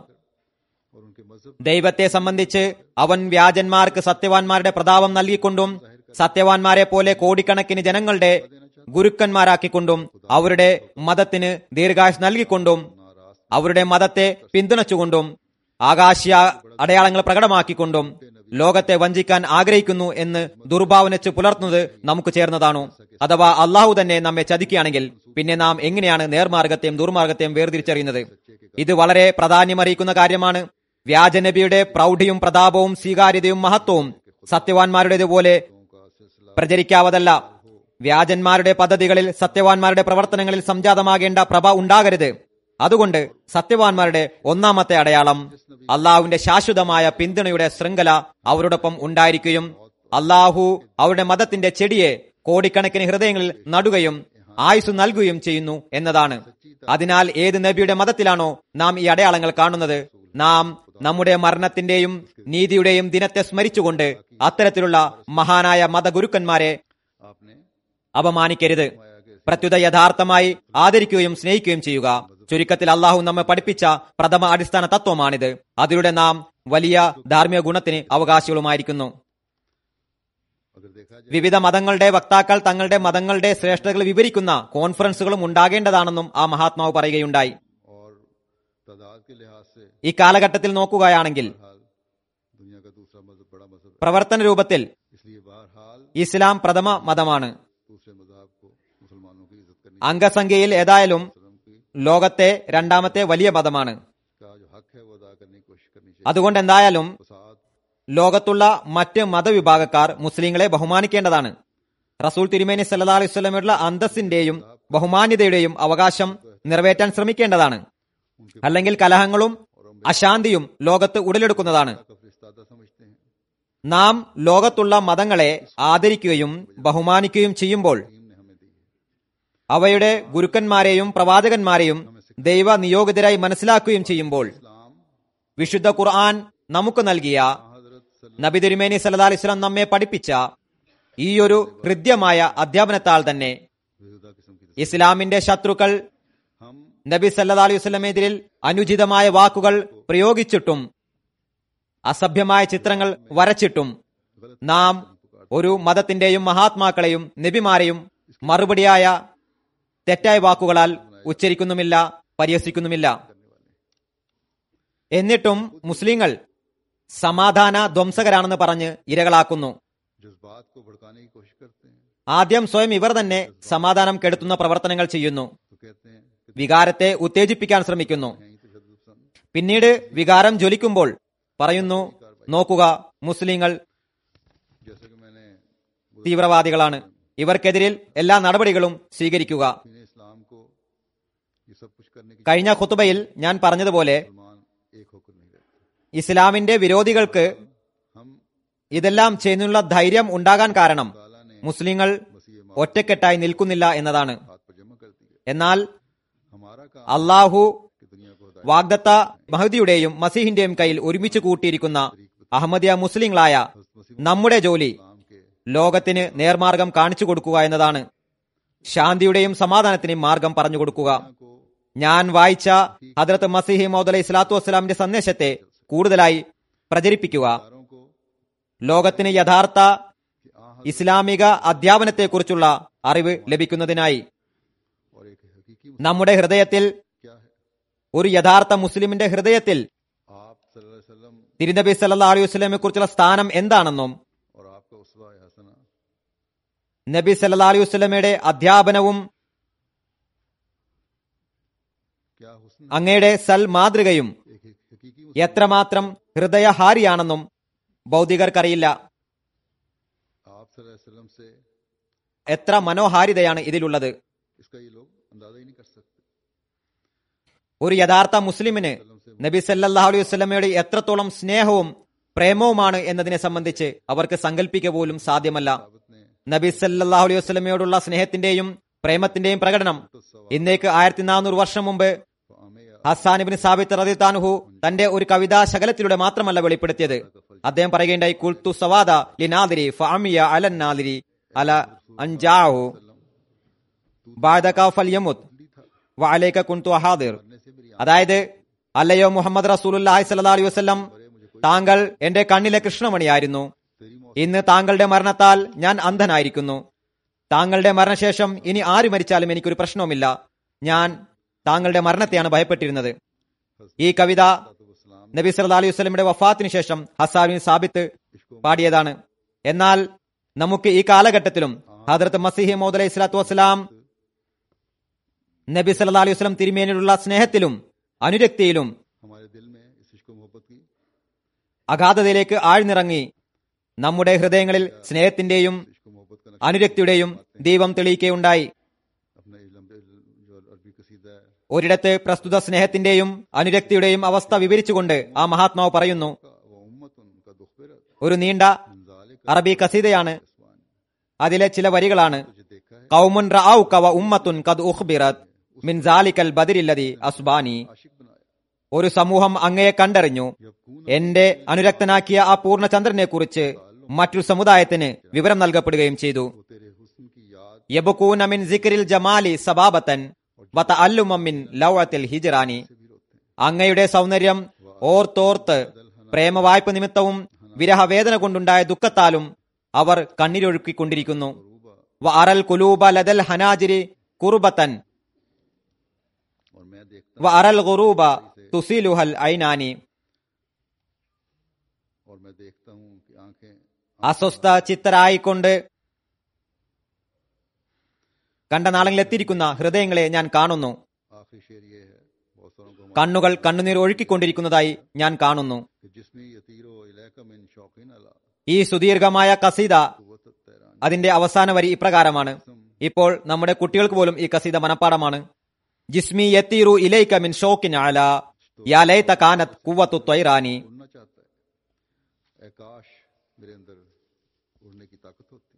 Speaker 1: और उनके मजहब
Speaker 2: ദൈവത്തെ സംബന്ധിച്ച് അവൻ വ്യാജന്മാർക്ക് സത്യവാൻമാരുടെ പ്രതാപം നൽകിക്കൊണ്ടും സത്യവാൻമാരെ പോലെ കോടിക്കണക്കിന് ജനങ്ങളുടെ ഗുരുക്കന്മാരാക്കിക്കൊണ്ടും അവരുടെ മതത്തിന് ദീർഘായുസ് നൽകിക്കൊണ്ടും അവരുടെ മതത്തെ പിന്തുണച്ചുകൊണ്ടും ആകാശീയ അടയാളങ്ങൾ പ്രകടമാക്കിക്കൊണ്ടും ലോകത്തെ വഞ്ചിക്കാൻ ആഗ്രഹിക്കുന്നു എന്ന് ദുർഭാവനച്ച് പുലർത്തുന്നത് നമുക്ക് ചേർന്നതാണോ അഥവാ അള്ളാഹു തന്നെ നമ്മെ ചതിക്കുകയാണെങ്കിൽ പിന്നെ നാം എങ്ങനെയാണ് നേർമാർഗത്തെയും ദുർമാർഗത്തെയും വേർതിരിച്ചറിയുന്നത് ഇത് വളരെ പ്രാധാന്യമറിയിക്കുന്ന കാര്യമാണ് വ്യാജനബിയുടെ പ്രൗഢിയും പ്രതാപവും സ്വീകാര്യതയും മഹത്വവും സത്യവാൻമാരുടേതുപോലെ
Speaker 1: का सिलसिला
Speaker 2: പ്രചരിക്കാവതല്ല വ്യാജന്മാരുടെ പദ്ധതികളിൽ സത്യവാൻമാരുടെ പ്രവർത്തനങ്ങളിൽ സംജാതമാകേണ്ട പ്രഭ ഉണ്ടാകരുത് അതുകൊണ്ട് സത്യവാൻമാരുടെ ഒന്നാമത്തെ അടയാളം അള്ളാഹുവിന്റെ ശാശ്വതമായ പിന്തുണയുടെ ശൃംഖല അവരോടൊപ്പം ഉണ്ടായിരിക്കുകയും അള്ളാഹു അവരുടെ മതത്തിന്റെ ചെടിയെ കോടിക്കണക്കിന് ഹൃദയങ്ങളിൽ നടുകയും ആയുസ് നൽകുകയും ചെയ്യുന്നു എന്നതാണ് അതിനാൽ ഏത് നബിയുടെ മതത്തിലാണോ നാം ഈ അടയാളങ്ങൾ കാണുന്നത് നാം നമ്മുടെ മരണത്തിന്റെയും നീതിയുടെയും ദിനത്തെ സ്മരിച്ചുകൊണ്ട് അത്തരത്തിലുള്ള മഹാനായ മതഗുരുക്കന്മാരെ
Speaker 1: आपने
Speaker 2: അപമാനിക്കരുത് പ്രത്യുത യഥാർത്ഥമായി ആദരിക്കുകയും സ്നേഹിക്കുകയും ചെയ്യുക ചുരുക്കത്തിൽ അള്ളാഹു നമ്മെ പഠിപ്പിച്ച പ്രഥമ അടിസ്ഥാന തത്വമാണിത് അതിലൂടെ നാം വലിയ ധാർമ്മിക ഗുണത്തിന് അവകാശികളുമായിരിക്കുന്നു
Speaker 1: अगर देखा जाए
Speaker 2: വിവിധ മതങ്ങളുടെ വക്താക്കൾ തങ്ങളുടെ മതങ്ങളുടെ ശ്രേഷ്ഠതകൾ വിവരിക്കുന്ന കോൺഫറൻസുകളും ഉണ്ടാകേണ്ടതാണെന്നും ആ മഹാത്മാവ് പറയുകയുണ്ടായി
Speaker 1: और तादाद के लिहाज से
Speaker 2: ഈ കാലഘട്ടത്തിൽ നോക്കുകയാണെങ്കിൽ
Speaker 1: बहरहाल दुनिया का दूसरा मजहब बड़ा मजहब है
Speaker 2: പ്രവർത്തന രൂപത്തിൽ
Speaker 1: इसलिए बहरहाल
Speaker 2: ഇസ്ലാം പ്രഥമ മതമാണ്
Speaker 1: दूसरे मजहब को मुसलमानों की इज्जत करनी
Speaker 2: അംഗസംഖ്യയിൽ ഏതായാലും
Speaker 1: वसल्लम की
Speaker 2: ലോകത്തെ രണ്ടാമത്തെ വലിയ മതമാണ്
Speaker 1: का जो हक है वो अदा करने की कोशिश करनी चाहिए
Speaker 2: അതുകൊണ്ട് എന്തായാലും
Speaker 1: फसाद
Speaker 2: ലോകത്തുള്ള മറ്റ് മതവിഭാഗക്കാർ മുസ്ലിങ്ങളെ ബഹുമാനിക്കേണ്ടതാണ് റസൂൽ തിരുമേനി സല്ലാ അലൈഹി സ്വലമയുടെ അന്തസ്സിന്റെയും ബഹുമാന്യതയുടെയും അവകാശം നിറവേറ്റാൻ ശ്രമിക്കേണ്ടതാണ് അല്ലെങ്കിൽ കലഹങ്ങളും അശാന്തിയും ലോകത്ത് ഉടലെടുക്കുന്നതാണ്
Speaker 1: का फरिश्तादा समझते हैं
Speaker 2: നാം ലോകത്തുള്ള മതങ്ങളെ ആദരിക്കുകയും ബഹുമാനിക്കുകയും ചെയ്യുമ്പോൾ
Speaker 1: टीम ने हमें दी है
Speaker 2: അവയുടെ ഗുരുക്കന്മാരെയും പ്രവാചകന്മാരെയും ദൈവ നിയോഗിതരായി മനസ്സിലാക്കുകയും ചെയ്യുമ്പോൾ
Speaker 1: इस्लाम
Speaker 2: വിശുദ്ധ ഖുർആൻ നമുക്ക് നൽകിയ
Speaker 1: हजरत
Speaker 2: നബി തിരുമേനി സല്ലാ അലിസ്ലാം നമ്മെ പഠിപ്പിച്ച ഈ ഒരു ഹൃദ്യമായ അധ്യാപനത്താൽ തന്നെ
Speaker 1: बेहुदा किस्म की
Speaker 2: ഇസ്ലാമിന്റെ ശത്രുക്കൾ
Speaker 1: हम
Speaker 2: നബി സല്ലാ അലൈഹി വസ്ലമെതിരിൽ അനുചിതമായ വാക്കുകൾ പ്രയോഗിച്ചിട്ടും അസഭ്യമായ ചിത്രങ്ങൾ വരച്ചിട്ടും നാം ഒരു മതത്തിന്റെയും മഹാത്മാക്കളെയും നബിമാരെയും മറുപടിയായ തെറ്റായ വാക്കുകളാൽ ഉച്ചരിക്കുന്നുമില്ല പരിഹസിക്കുന്നുമില്ല എന്നിട്ടും മുസ്ലിങ്ങൾ സമാധാന ധ്വംസകരാണെന്ന് പറഞ്ഞ് ഇരകളാക്കുന്നു
Speaker 1: जज्बात को भड़काने की कोशिश करते हैं
Speaker 2: ആദ്യം സ്വയം ഇവർ തന്നെ സമാധാനം കെടുത്തുന്ന പ്രവർത്തനങ്ങൾ ചെയ്യുന്നു
Speaker 1: तो कहते हैं कि
Speaker 2: വികാരത്തെ ഉത്തേജിപ്പിക്കാൻ ശ്രമിക്കുന്നു
Speaker 1: यहीं तो शब्द पसंद
Speaker 2: പിന്നീട് വികാരം ജ്വലിക്കുമ്പോൾ പറയുന്നു നോക്കുക മുസ്ലിങ്ങൾ
Speaker 1: जैसे कि मैंने
Speaker 2: തീവ്രവാദികളാണ് ഇവർക്കെതിരിൽ എല്ലാ നടപടികളും സ്വീകരിക്കുക
Speaker 1: दीन इस्लाम को ये सब कुछ करने की
Speaker 2: കഴിഞ്ഞ ഖുത്തുബയിൽ ഞാൻ പറഞ്ഞതുപോലെ
Speaker 1: मुसलमान एक होकर नहीं रहते
Speaker 2: ഇസ്ലാമിന്റെ വിരോധികൾക്ക്
Speaker 1: हम
Speaker 2: ഇതെല്ലാം ചെയ്യുന്നതിനുള്ള ധൈര്യം ഉണ്ടാകാൻ കാരണം
Speaker 1: ताला ने
Speaker 2: മുസ്ലിങ്ങൾ
Speaker 1: मसीह माँ
Speaker 2: ഒറ്റക്കെട്ടായി നിൽക്കുന്നില്ല എന്നതാണ്
Speaker 1: हाथ पर जमा कर दिए
Speaker 2: എന്നാൽ
Speaker 1: हमारा काम
Speaker 2: അള്ളാഹു
Speaker 1: कि दुनिया को हदायत
Speaker 2: വാഗ്ദത്ത മഹദിയുടെയും മസീഹിന്റെയും കയ്യിൽ ഒരുമിച്ച് കൂട്ടിയിരിക്കുന്ന അഹമ്മദിയ മുസ്ലിങ്ങളായ നമ്മുടെ ജോലി
Speaker 1: इस्लाम के
Speaker 2: ലോകത്തിന് നേർമാർഗം കാണിച്ചു കൊടുക്കുക എന്നതാണ് ശാന്തിയുടെയും സമാധാനത്തിന്റെയും മാർഗം പറഞ്ഞു കൊടുക്കുക
Speaker 1: को
Speaker 2: ഞാൻ വായിച്ച ഹദ്രത്ത് മസീഹി മൗദ് അലൈഹി സ്വലാത്തു വസ്സലാമിന്റെ സന്ദേശത്തെ കൂടുതലായി പ്രചരിപ്പിക്കുക
Speaker 1: सारों को
Speaker 2: ലോകത്തിന് യഥാർത്ഥ
Speaker 1: कि आ
Speaker 2: ഇസ്ലാമിക അധ്യാപനത്തെക്കുറിച്ചുള്ള അറിവ് ലഭിക്കുന്നതിനായി
Speaker 1: और एक हकीकी
Speaker 2: നമ്മുടെ ഹൃദയത്തിൽ
Speaker 1: क्या है
Speaker 2: ഒരു യഥാർത്ഥ മുസ്ലിമിന്റെ ഹൃദയത്തിൽ
Speaker 1: आप सल्लल्लाहु अलैहि वसल्लम
Speaker 2: തിരുനബി സല്ലാ അലൈഹി വസ്ലമെ കുറിച്ചുള്ള സ്ഥാനം എന്താണെന്നും
Speaker 1: और आपका उसवा हसना
Speaker 2: നബി സല്ലാ അലൈഹി വസ്ലമയുടെ അധ്യാപനവും
Speaker 1: क्या हुस्न
Speaker 2: അങ്ങയുടെ സൽ മാതൃകയും
Speaker 1: एक एक हकीकी
Speaker 2: എത്രമാത്രം ഹൃദയഹാരിയാണെന്നും ഭൗതികർക്കറിയില്ല
Speaker 1: आप सल्लल्लाहु अलैहि वसल्लम से
Speaker 2: എത്ര മനോഹാരിതയാണ് ഇതിലുള്ളത്
Speaker 1: इसका ये लोग अंदाजा ही नहीं कर सकते
Speaker 2: ഒരു യഥാർത്ഥ മുസ്ലിമിന് നബി സല്ലല്ലാഹു അലൈഹി വസ്ലമയുടെ എത്രത്തോളം സ്നേഹവും പ്രേമവുമാണ് എന്നതിനെ സംബന്ധിച്ച് അവർക്ക് സങ്കല്പിക്കുക പോലും സാധ്യമല്ല
Speaker 1: साबित ने
Speaker 2: നബി സല്ലല്ലാഹു അലൈഹി വസ്ലമയോടുള്ള സ്നേഹത്തിന്റെയും പ്രേമത്തിന്റെയും പ്രകടനം ഇന്നേക്ക് ആയിരത്തി നാനൂറ് വർഷം മുമ്പ്
Speaker 1: तो आमे या
Speaker 2: ഹസാനിബിൻ സാബിത്ത് റദിത്താനുഹു തന്റെ ഒരു കവിതാ ശകലത്തിലൂടെ മാത്രമല്ല വെളിപ്പെടുത്തിയത് അദ്ദേഹം പറയുകയുണ്ടായി കുൽത്തു സവാദ ലിനാദിരി ഫഅമിയ അലന്നാദിരി അല അൻജാഹു ബാദക ഫൽയമുത് വഅലൈക കുൻതു അഹാദിർ അതായത് അല്ലയോ മുഹമ്മദ് റസൂലുള്ളാഹി സ്വല്ലല്ലാഹു അലൈഹി വസല്ലം താങ്കൾ എന്റെ കണ്ണിലെ കൃഷ്ണമണിയായിരുന്നു ഇന്ന് താങ്കളുടെ മരണത്താൽ ഞാൻ അന്ധനായിരിക്കുന്നു താങ്കളുടെ മരണശേഷം ഇനി ആര് മരിച്ചാലും എനിക്കൊരു പ്രശ്നവുമില്ല ഞാൻ താങ്കളുടെ മരണത്തെയാണ് ഭയപ്പെട്ടിരുന്നത് ഈ കവിത നബി സല്ലല്ലാഹു അലൈഹി വസല്ലമയുടെ വഫാത്തിന് ശേഷം ഹസാബിൻ സാബിത്ത് പാടിയതാണ് എന്നാൽ നമുക്ക് ഈ കാലഘട്ടത്തിലും ഹദ്രത്ത് മസീഹി മൗദ് അലൈഹി സ്വലാത്തു വസ്സലാം നബി സല്ലല്ലാഹു അലൈഹി വസല്ലം തിരുമേനിയുള്ള സ്നേഹത്തിലും അനുരക്തിയിലും
Speaker 1: हमारे दिल में इस इश्क मोहब्बत की
Speaker 2: അഗാധതയിലേക്ക് ആഴ്ന്നിറങ്ങി നമ്മുടെ ഹൃദയങ്ങളിൽ സ്നേഹത്തിന്റെയും
Speaker 1: इश्क मोहब्बत का
Speaker 2: അനുരക്തിയുടെയും ദീപം തെളിയിക്കുകയുണ്ടായി
Speaker 1: अपना इल्म जो अरबी कसीदा है
Speaker 2: ഒരിടത്ത് പ്രസ്തുത സ്നേഹത്തിന്റെയും അനുരക്തിയുടെയും അവസ്ഥ വിവരിച്ചുകൊണ്ട് ആ മഹാത്മാവ് പറയുന്നു
Speaker 1: का वो उम्मत उनका दुखबिरत
Speaker 2: ഒരു നീണ്ട
Speaker 1: जालिक
Speaker 2: അറബി കസീദയാണ്
Speaker 1: स्वान
Speaker 2: അതിലെ ചില വരികളാണ്
Speaker 1: तुझे देखा है
Speaker 2: കൗമുൻ റഔക വ ഉമ്മത്തുൻ ഖദ് ഉഖ്ബിറത് മിൻ സാലിക്കൽ ബദരില്ലദി അസ്ബാനി
Speaker 1: आशिक बनाया
Speaker 2: ഒരു സമൂഹം അങ്ങയെ കണ്ടറിഞ്ഞു
Speaker 1: यकून
Speaker 2: എന്റെ അനുരക്തനാക്കിയ ആ പൂർണ്ണചന്ദ്രനെ കുറിച്ച് മറ്റൊരു സമുദായത്തിന് വിവരം നൽകപ്പെടുകയും ചെയ്തു
Speaker 1: वो तेरे हुस्न की याद
Speaker 2: യബുക്കൂന മിൻ സിക്രിൽ ജമാലി സബാബത്തൻ വത അല്ലുമിൻ ലൗഅത്തിൽ ഹിജ്റാനി
Speaker 1: से भी रोते हैं
Speaker 2: അങ്ങയുടെ സൗന്ദര്യം ഓർത്തോർത്ത് പ്രേമവായ്പ നിമിത്തവും വിരഹവേദന കൊണ്ടുണ്ടായ ദുഃഖത്താലും അവർ കണ്ണീരൊഴുക്കിക്കൊണ്ടിരിക്കുന്നു വ അറൽ കുലൂബ ലദൽ ഹനാജിരി കുർബത്തൻ
Speaker 1: और मैं देखता
Speaker 2: വ അറൽ ഗുറൂബ തുസീലുഹൽ ഐനാനി
Speaker 1: और मैं देखता हूँ कि आंखें
Speaker 2: അസ്വസ്ഥ ചിത്തരായിക്കൊണ്ട് കണ്ട നാളങ്ങളിൽ എത്തിയിരിക്കുന്ന ഹൃദയങ്ങളെ ഞാൻ കാണുന്നു
Speaker 1: आखिरी शेर ये है बहुत सारों को
Speaker 2: കണ്ണുകൾ കണ്ണുനീർ ഒഴുക്കിക്കൊണ്ടിരിക്കുന്നതായി ഞാൻ കാണുന്നു
Speaker 1: कि जिसमें यतीरो इलाका में शौकीन अला
Speaker 2: ഈ സുദീർഘമായ കസീദ
Speaker 1: कुवत तैरान
Speaker 2: അതിന്റെ അവസാന വരി ഇപ്രകാരമാണ് ഇപ്പോൾ നമ്മുടെ കുട്ടികൾക്ക് പോലും ഈ കസീദ മനപ്പാടമാണ് ജിസ്മി യത്തീറു ഇലൈക മിൻ ഷോക്കിൻ അല യാ ലൈത കാനത് കുവ്വത്തു ത്വയ്റാനി
Speaker 1: उड़ना चाहता है ए काश मेरे अंदर उड़ने की ताकत होती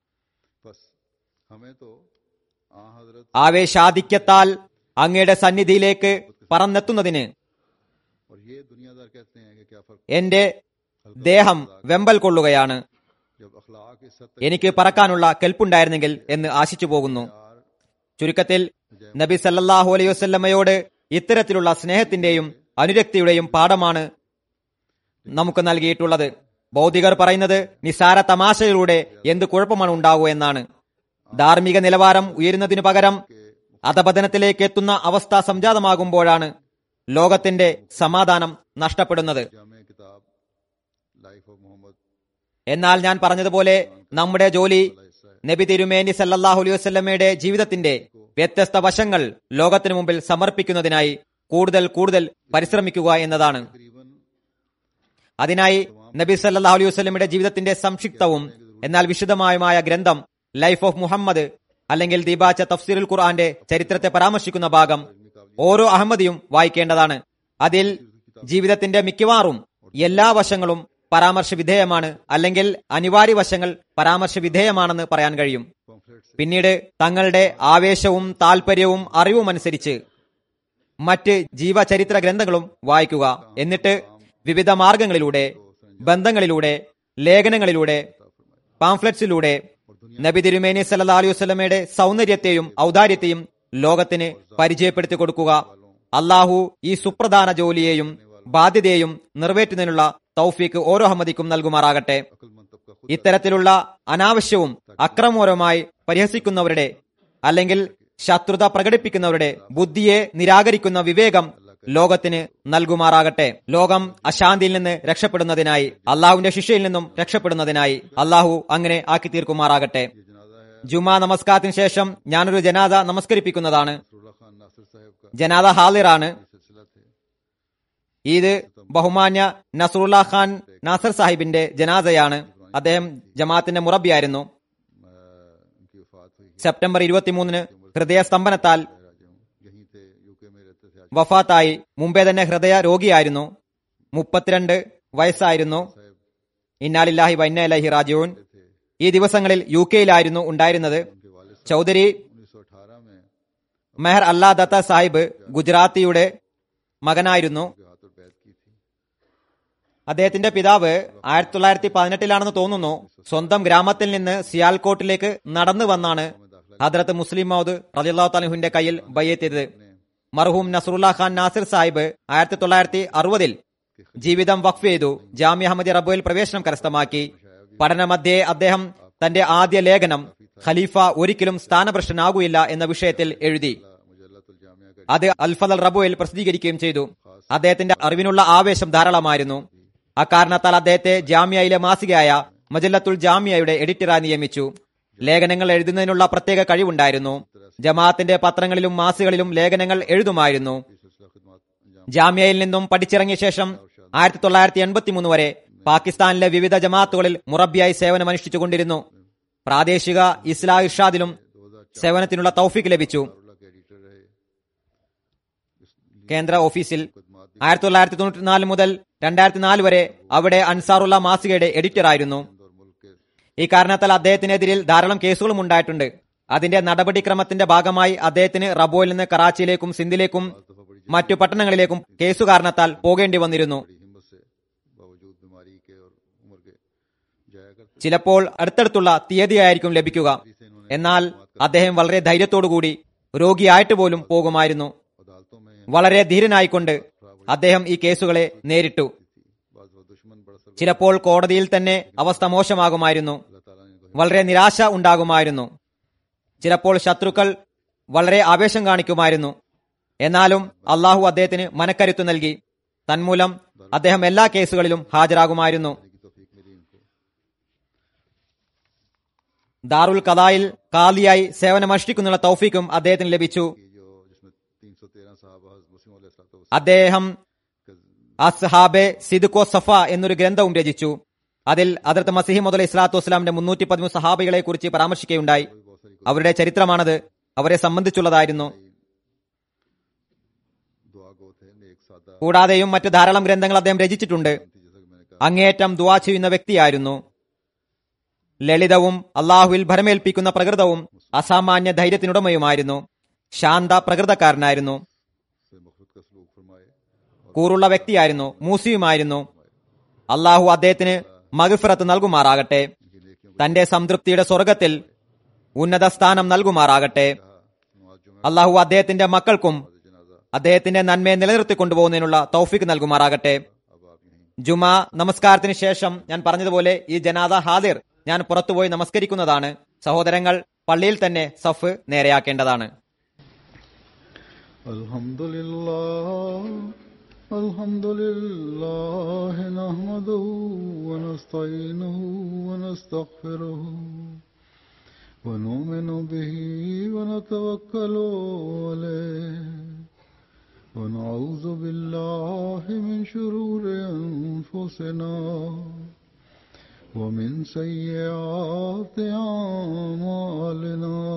Speaker 1: बस हमें तो आ हजरत
Speaker 2: ആവേശാധിക്യത്താൽ അങ്ങയുടെ സന്നിധിയിലേക്ക് പറന്നെത്തുന്നതിന്
Speaker 1: और ये दुनियादार कहते हैं कि क्या फर्क
Speaker 2: എന്റെ ദേഹം വെമ്പൽ കൊള്ളുകയാണ്
Speaker 1: जब अखलाक इस हद तक
Speaker 2: എനിക്ക് പറക്കാനുള്ള കെൽപ്പുണ്ടായിരുന്നെങ്കിൽ എന്ന് ആശിച്ചു പോകുന്നു
Speaker 1: यार
Speaker 2: ചുരുക്കത്തിൽ നബി സല്ലല്ലാഹു അലൈഹി വസല്ലമയോട് ഇത്തരത്തിലുള്ള സ്നേഹത്തിന്റെയും അനുരക്തിയുടെയും പാഠമാണ് നമുക്ക് നൽകിയിട്ടുള്ളത് ഭൗതികർ പറയുന്നത് നിസാര തമാശയിലൂടെ എന്ത് കുഴപ്പമാണ് ഉണ്ടാവുക എന്നാണ് ധാർമ്മിക നിലവാരം ഉയരുന്നതിനു പകരം അധപതനത്തിലേക്ക് എത്തുന്ന അവസ്ഥ സംജാതമാകുമ്പോഴാണ് ലോകത്തിന്റെ സമാധാനം നഷ്ടപ്പെടുന്നത്
Speaker 1: जाम किताब लाइफ ऑफ मोहम्मद
Speaker 2: എന്നാൽ ഞാൻ പറഞ്ഞതുപോലെ നമ്മുടെ ജോലി നബി തിരുമേനി സല്ലല്ലാഹു അലൈഹി വസല്ലമയുടെ ജീവിതത്തിന്റെ വ്യത്യസ്ത വശങ്ങൾ ലോകത്തിനു മുമ്പിൽ സമർപ്പിക്കുന്നതിനായി കൂടുതൽ കൂടുതൽ പരിശ്രമിക്കുക എന്നതാണ്
Speaker 1: तकरीबन
Speaker 2: അതിനായി നബി സല്ലല്ലാഹു അലൈഹി വസല്ലമയുടെ ജീവിതത്തിന്റെ സംക്ഷിപ്തവും എന്നാൽ വിശദമായുമായ ഗ്രന്ഥം ലൈഫ് ഓഫ് മുഹമ്മദ് അല്ലെങ്കിൽ ദീബാച്ച തഫ്സീറുൽ ഖുർആന്റെ ചരിത്രത്തെ പരാമർശിക്കുന്ന ഭാഗം ഓരോ അഹമ്മദിയും വായിക്കേണ്ടതാണ് അതിൽ ജീവിതത്തിന്റെ മിക്കവാറും എല്ലാ വശങ്ങളും പരാമർശ വിധേയമാണ് അല്ലെങ്കിൽ അനിവാര്യ വശങ്ങൾ പരാമർശ വിധേയമാണെന്ന് പറയാൻ കഴിയും
Speaker 1: पम्फलेट से
Speaker 2: പിന്നീട് തങ്ങളുടെ ആവേശവും താല്പര്യവും അറിവും അനുസരിച്ച് മറ്റ് ജീവചരിത്ര ഗ്രന്ഥങ്ങളും വായിക്കുക എന്നിട്ട് വിവിധ മാർഗങ്ങളിലൂടെ ബന്ധങ്ങളിലൂടെ ലേഖനങ്ങളിലൂടെ പാംഫ്ലെറ്റ്സിലൂടെ നബി തിരുമേനി സല്ലാ അലൈഹി വസ്ലമയുടെ സൗന്ദര്യത്തെയും ഔദാര്യത്തെയും ലോകത്തിന് പരിചയപ്പെടുത്തി കൊടുക്കുക അള്ളാഹു ഈ സുപ്രധാന ജോലിയെയും ബാധ്യതയെയും നിറവേറ്റുന്നതിനുള്ള തൗഫീക്ക് ഓരോ അഹമ്മദിക്കും നൽകുമാറാകട്ടെ
Speaker 1: अक्लमंद तबका खुद
Speaker 2: ഇത്തരത്തിലുള്ള അനാവശ്യവും അക്രമപരമായി പരിഹസിക്കുന്നവരുടെ അല്ലെങ്കിൽ ശത്രുത പ്രകടിപ്പിക്കുന്നവരുടെ ബുദ്ധിയെ നിരാകരിക്കുന്ന വിവേകം ലോകത്തിന് നൽകുമാറാകട്ടെ ലോകം അശാന്തിയിൽ നിന്ന് രക്ഷപ്പെടുന്നതിനായി അള്ളാഹുവിന്റെ ശിക്ഷയിൽ നിന്നും രക്ഷപ്പെടുന്നതിനായി അള്ളാഹു അങ്ങനെ ആക്കി തീർക്കുമാറാകട്ടെ
Speaker 1: ये जनाजा है
Speaker 2: ജുമാ നമസ്കാരത്തിന് ശേഷം ഞാനൊരു ജനാദ നമസ്കരിപ്പിക്കുന്നതാണ്
Speaker 1: नसरुल्लाह खान नासिर साहब का
Speaker 2: ജനാദ ഹാളിറാണ്
Speaker 1: ये सिलसिला थे
Speaker 2: ഇത് ബഹുമാന്യ നസറുല്ല ഖാൻ നാസർ സാഹിബിന്റെ ജനാസയാണ് അദ്ദേഹം ജമാഅത്തിന്റെ മുറബിയായിരുന്നു
Speaker 1: मैं उनकी वफात हुई
Speaker 2: സെപ്റ്റംബർ ഇരുപത്തിമൂന്നിന് ഹൃദയസ്തംഭനത്താൽ
Speaker 1: राजा हूँ यहीं थे यूके में रहते थे आज
Speaker 2: വഫാത്തായി മുമ്പേ തന്നെ ഹൃദയ രോഗിയായിരുന്നു മുപ്പത്തിരണ്ട് വയസ്സായിരുന്നു
Speaker 1: साहब
Speaker 2: ഇന്നാലില്ലാഹി വൈനലഹി റാജുൻ
Speaker 1: थे
Speaker 2: ഈ ദിവസങ്ങളിൽ യു കെയിലായിരുന്നു ഉണ്ടായിരുന്നത്
Speaker 1: उनके वालिद
Speaker 2: ചൗധരി
Speaker 1: उन्नीस सौ अठारह में
Speaker 2: മെഹർ അല്ലാ ദത്ത സാഹിബ് ഗുജറാത്തിയുടെ മകനായിരുന്നു
Speaker 1: उनके हाथों बैत की थी
Speaker 2: അദ്ദേഹത്തിന്റെ പിതാവ് ആയിരത്തി തൊള്ളായിരത്തി പതിനെട്ടിലാണെന്ന് തോന്നുന്നു സ്വന്തം ഗ്രാമത്തിൽ നിന്ന് സിയാൽകോട്ടിലേക്ക് നടന്നു വന്നാണ് ഹദ്രത്ത് മുസ്ലിം മൗദ് റലിള്ളാഹു തലഹുവിന്റെ കയ്യിൽ ബയ്യെത്തിയത് മർഹൂം നസറുല്ല ഖാൻ നാസിർ സാഹിബ് ആയിരത്തി തൊള്ളായിരത്തി അറുപതിൽ ജീവിതം വഖഫ് ചെയ്തു ജാമ്യ അഹമ്മദി റബുവിൽ പ്രവേശനം കരസ്ഥമാക്കി പഠനമധ്യേ അദ്ദേഹം തന്റെ ആദ്യ ലേഖനം ഖലീഫ ഒരിക്കലും സ്ഥാനഭ്രഷ്ടനാകുകയില്ല എന്ന വിഷയത്തിൽ എഴുതി
Speaker 1: मुजल्लतुल जामिया का
Speaker 2: അത് അൽഫദൽ റബുവിൽ പ്രസിദ്ധീകരിക്കുകയും ചെയ്തു അദ്ദേഹത്തിന്റെ അറിവിനുള്ള ആവേശം ധാരാളമായിരുന്നു അക്കാരണത്താൽ അദ്ദേഹത്തെ ജാമ്യയിലെ മാസികയായ മജല്ലത്തുൽ ജാമ്യയുടെ എഡിറ്ററായി നിയമിച്ചു ലേഖനങ്ങൾ എഴുതുന്നതിനുള്ള പ്രത്യേക കഴിവുണ്ടായിരുന്നു ജമാഅത്തിന്റെ പത്രങ്ങളിലും മാസികകളിലും ലേഖനങ്ങൾ എഴുതുമായിരുന്നു
Speaker 1: सिलसिला खिदमत अंजाम
Speaker 2: ജാമ്യയിൽ നിന്നും പഠിച്ചിറങ്ങിയ ശേഷം ആയിരത്തി തൊള്ളായിരത്തി എൺപത്തി മൂന്ന് വരെ പാകിസ്ഥാനിലെ വിവിധ ജമാഅത്തുകളിൽ മുറബിയായി സേവനമനുഷ്ഠിച്ചുകൊണ്ടിരുന്നു പ്രാദേശിക ഇസ്ലാം ഇർഷാദിലും സേവനത്തിനുള്ള തൗഫീക്ക് ലഭിച്ചു
Speaker 1: दारुल्लाह के एडिटर रहे
Speaker 2: കേന്ദ്ര ഓഫീസിൽ ആയിരത്തി തൊള്ളായിരത്തി തൊണ്ണൂറ്റിനാല് മുതൽ രണ്ടായിരത്തി നാല് വരെ അവിടെ അൻസാറുള്ള മാസികയുടെ എഡിറ്ററായിരുന്നു
Speaker 1: और मुल्क के
Speaker 2: ഈ കാരണത്താൽ അദ്ദേഹത്തിനെതിരിൽ ധാരാളം കേസുകളും ഉണ്ടായിട്ടുണ്ട് അതിന്റെ നടപടിക്രമത്തിന്റെ ഭാഗമായി അദ്ദേഹത്തിന് റബോയിൽ നിന്ന് കറാച്ചിയിലേക്കും സിന്ധിലേക്കും മറ്റു പട്ടണങ്ങളിലേക്കും കേസു കാരണത്താൽ പോകേണ്ടി വന്നിരുന്നു
Speaker 1: बड़ी हिम्मत से बावजूद बीमारी के और उम्र के जाया करते
Speaker 2: ചിലപ്പോൾ അടുത്തടുത്തുള്ള തീയതിയായിരിക്കും ലഭിക്കുക എന്നാൽ അദ്ദേഹം വളരെ ധൈര്യത്തോടുകൂടി രോഗിയായിട്ട് പോലും പോകുമായിരുന്നു
Speaker 1: अदालतों में
Speaker 2: വളരെ ധീരനായിക്കൊണ്ട് അദ്ദേഹം ഈ കേസുകളെ നേരിട്ടു
Speaker 1: थी बाज वो दुश्मन बड़ा सर
Speaker 2: ചിലപ്പോൾ കോടതിയിൽ തന്നെ അവസ്ഥ മോശമാകുമായിരുന്നു വളരെ നിരാശ ഉണ്ടാകുമായിരുന്നു ചിലപ്പോൾ ശത്രുക്കൾ വളരെ ആവേശം കാണിക്കുമായിരുന്നു എന്നാലും അള്ളാഹു അദ്ദേഹത്തിന് മനക്കരുത്ത് നൽകി തന്മൂലം അദ്ദേഹം എല്ലാ കേസുകളിലും ഹാജരാകുമായിരുന്നു
Speaker 1: की तौफीक मिली इनको
Speaker 2: ദാറുൽ കലായിൽ കാലിയായി സേവനമനുഷ്ഠിക്കുന്നുള്ള തൗഫീക്കും അദ്ദേഹത്തിന് ലഭിച്ചു
Speaker 1: कि जो जिसमें तीन सौ तेरह साहबा मुस्लिम
Speaker 2: അദ്ദേഹം അസ്ഹാബെ സിദുക്കോ സഫ എന്നൊരു ഗ്രന്ഥവും രചിച്ചു അതിൽ അതിർത്ത് മസിഹി മുതൽ ഇസ്ലാത്തു വസ്സലാമിന്റെ മുന്നൂറ്റി പതിമൂന്ന് സഹാബികളെ കുറിച്ച് പരാമർശിക്കുകയുണ്ടായി അവരുടെ ചരിത്രമാണത് അവരെ സംബന്ധിച്ചുള്ളതായിരുന്നു
Speaker 1: दुआ गो थे नेक सादा
Speaker 2: കൂടാതെയും മറ്റ് ധാരാളം ഗ്രന്ഥങ്ങൾ അദ്ദേഹം രചിച്ചിട്ടുണ്ട്
Speaker 1: थी जैसा कि मैंने कहा
Speaker 2: അങ്ങേയറ്റം ദുവാ ചെയ്യുന്ന വ്യക്തിയായിരുന്നു ലളിതവും അള്ളാഹുവിൽ ഭരമേൽപ്പിക്കുന്ന പ്രകൃതവും അസാമാന്യ ധൈര്യത്തിനുടമയുമായിരുന്നു ശാന്ത പ്രകൃതക്കാരനായിരുന്നു
Speaker 1: से मखलूक का सलूक फरमाए
Speaker 2: കൂറുള്ള വ്യക്തിയായിരുന്നു മൂസിയുമായിരുന്നു അള്ളാഹു അദ്ദേഹത്തിന് മഗഫിറത്ത് നൽകുമാറാകട്ടെ
Speaker 1: इनकी नेकियों
Speaker 2: തന്റെ സംതൃപ്തിയുടെ സ്വർഗത്തിൽ ഉന്നത സ്ഥാനം നൽകുമാറാകട്ടെ
Speaker 1: को नमाज जुमे
Speaker 2: അള്ളാഹു അദ്ദേഹത്തിന്റെ മക്കൾക്കും
Speaker 1: जनाजा
Speaker 2: അദ്ദേഹത്തിന്റെ നന്മയെ നിലനിർത്തി കൊണ്ടുപോകുന്നതിനുള്ള തൗഫിക്ക് നൽകുമാറാകട്ടെ
Speaker 1: अब आप यहीं
Speaker 2: ജുമാ നമസ്കാരത്തിന് ശേഷം ഞാൻ പറഞ്ഞതുപോലെ ഈ ജനാദ ഹാദിർ ഞാൻ പുറത്തുപോയി നമസ്കരിക്കുന്നതാണ് സഹോദരങ്ങൾ പള്ളിയിൽ തന്നെ സഫ് നേരെയാക്കേണ്ടതാണ്
Speaker 1: الحمد لله الحمد لله نحمده ونستعينه ونستغفره ونؤمن به ونتوكل عليه ونعوذ بالله من شرور أنفسنا ومن سيئات أعمالنا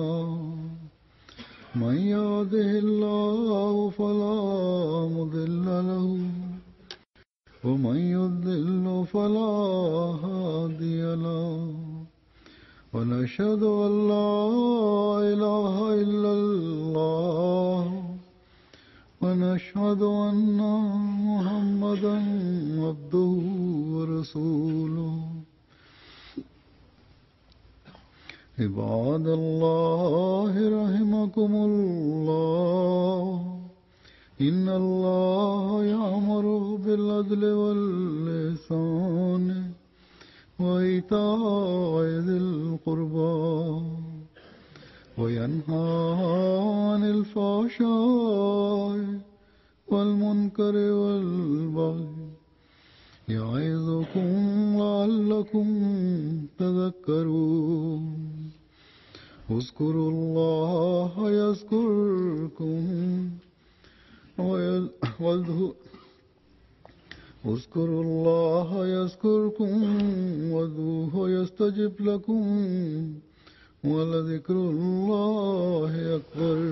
Speaker 1: من يهده الله فلا مضل له ومن يضلل فلا هادي له ونشهد أن لا إله إلا الله ونشهد أن محمدا عبده ورسوله عباد الله رحمكم الله إن الله يأمر بالعدل واللسان وإيتاء ذي القربى وينهى عن الفحشاء والمنكر والبغي يعظكم لعلكم تذكرون اذكروا الله يذكركم ويل- واذكروا اذكروا الله يذكركم وادعوه يستجب لكم ولذكر الله أكبر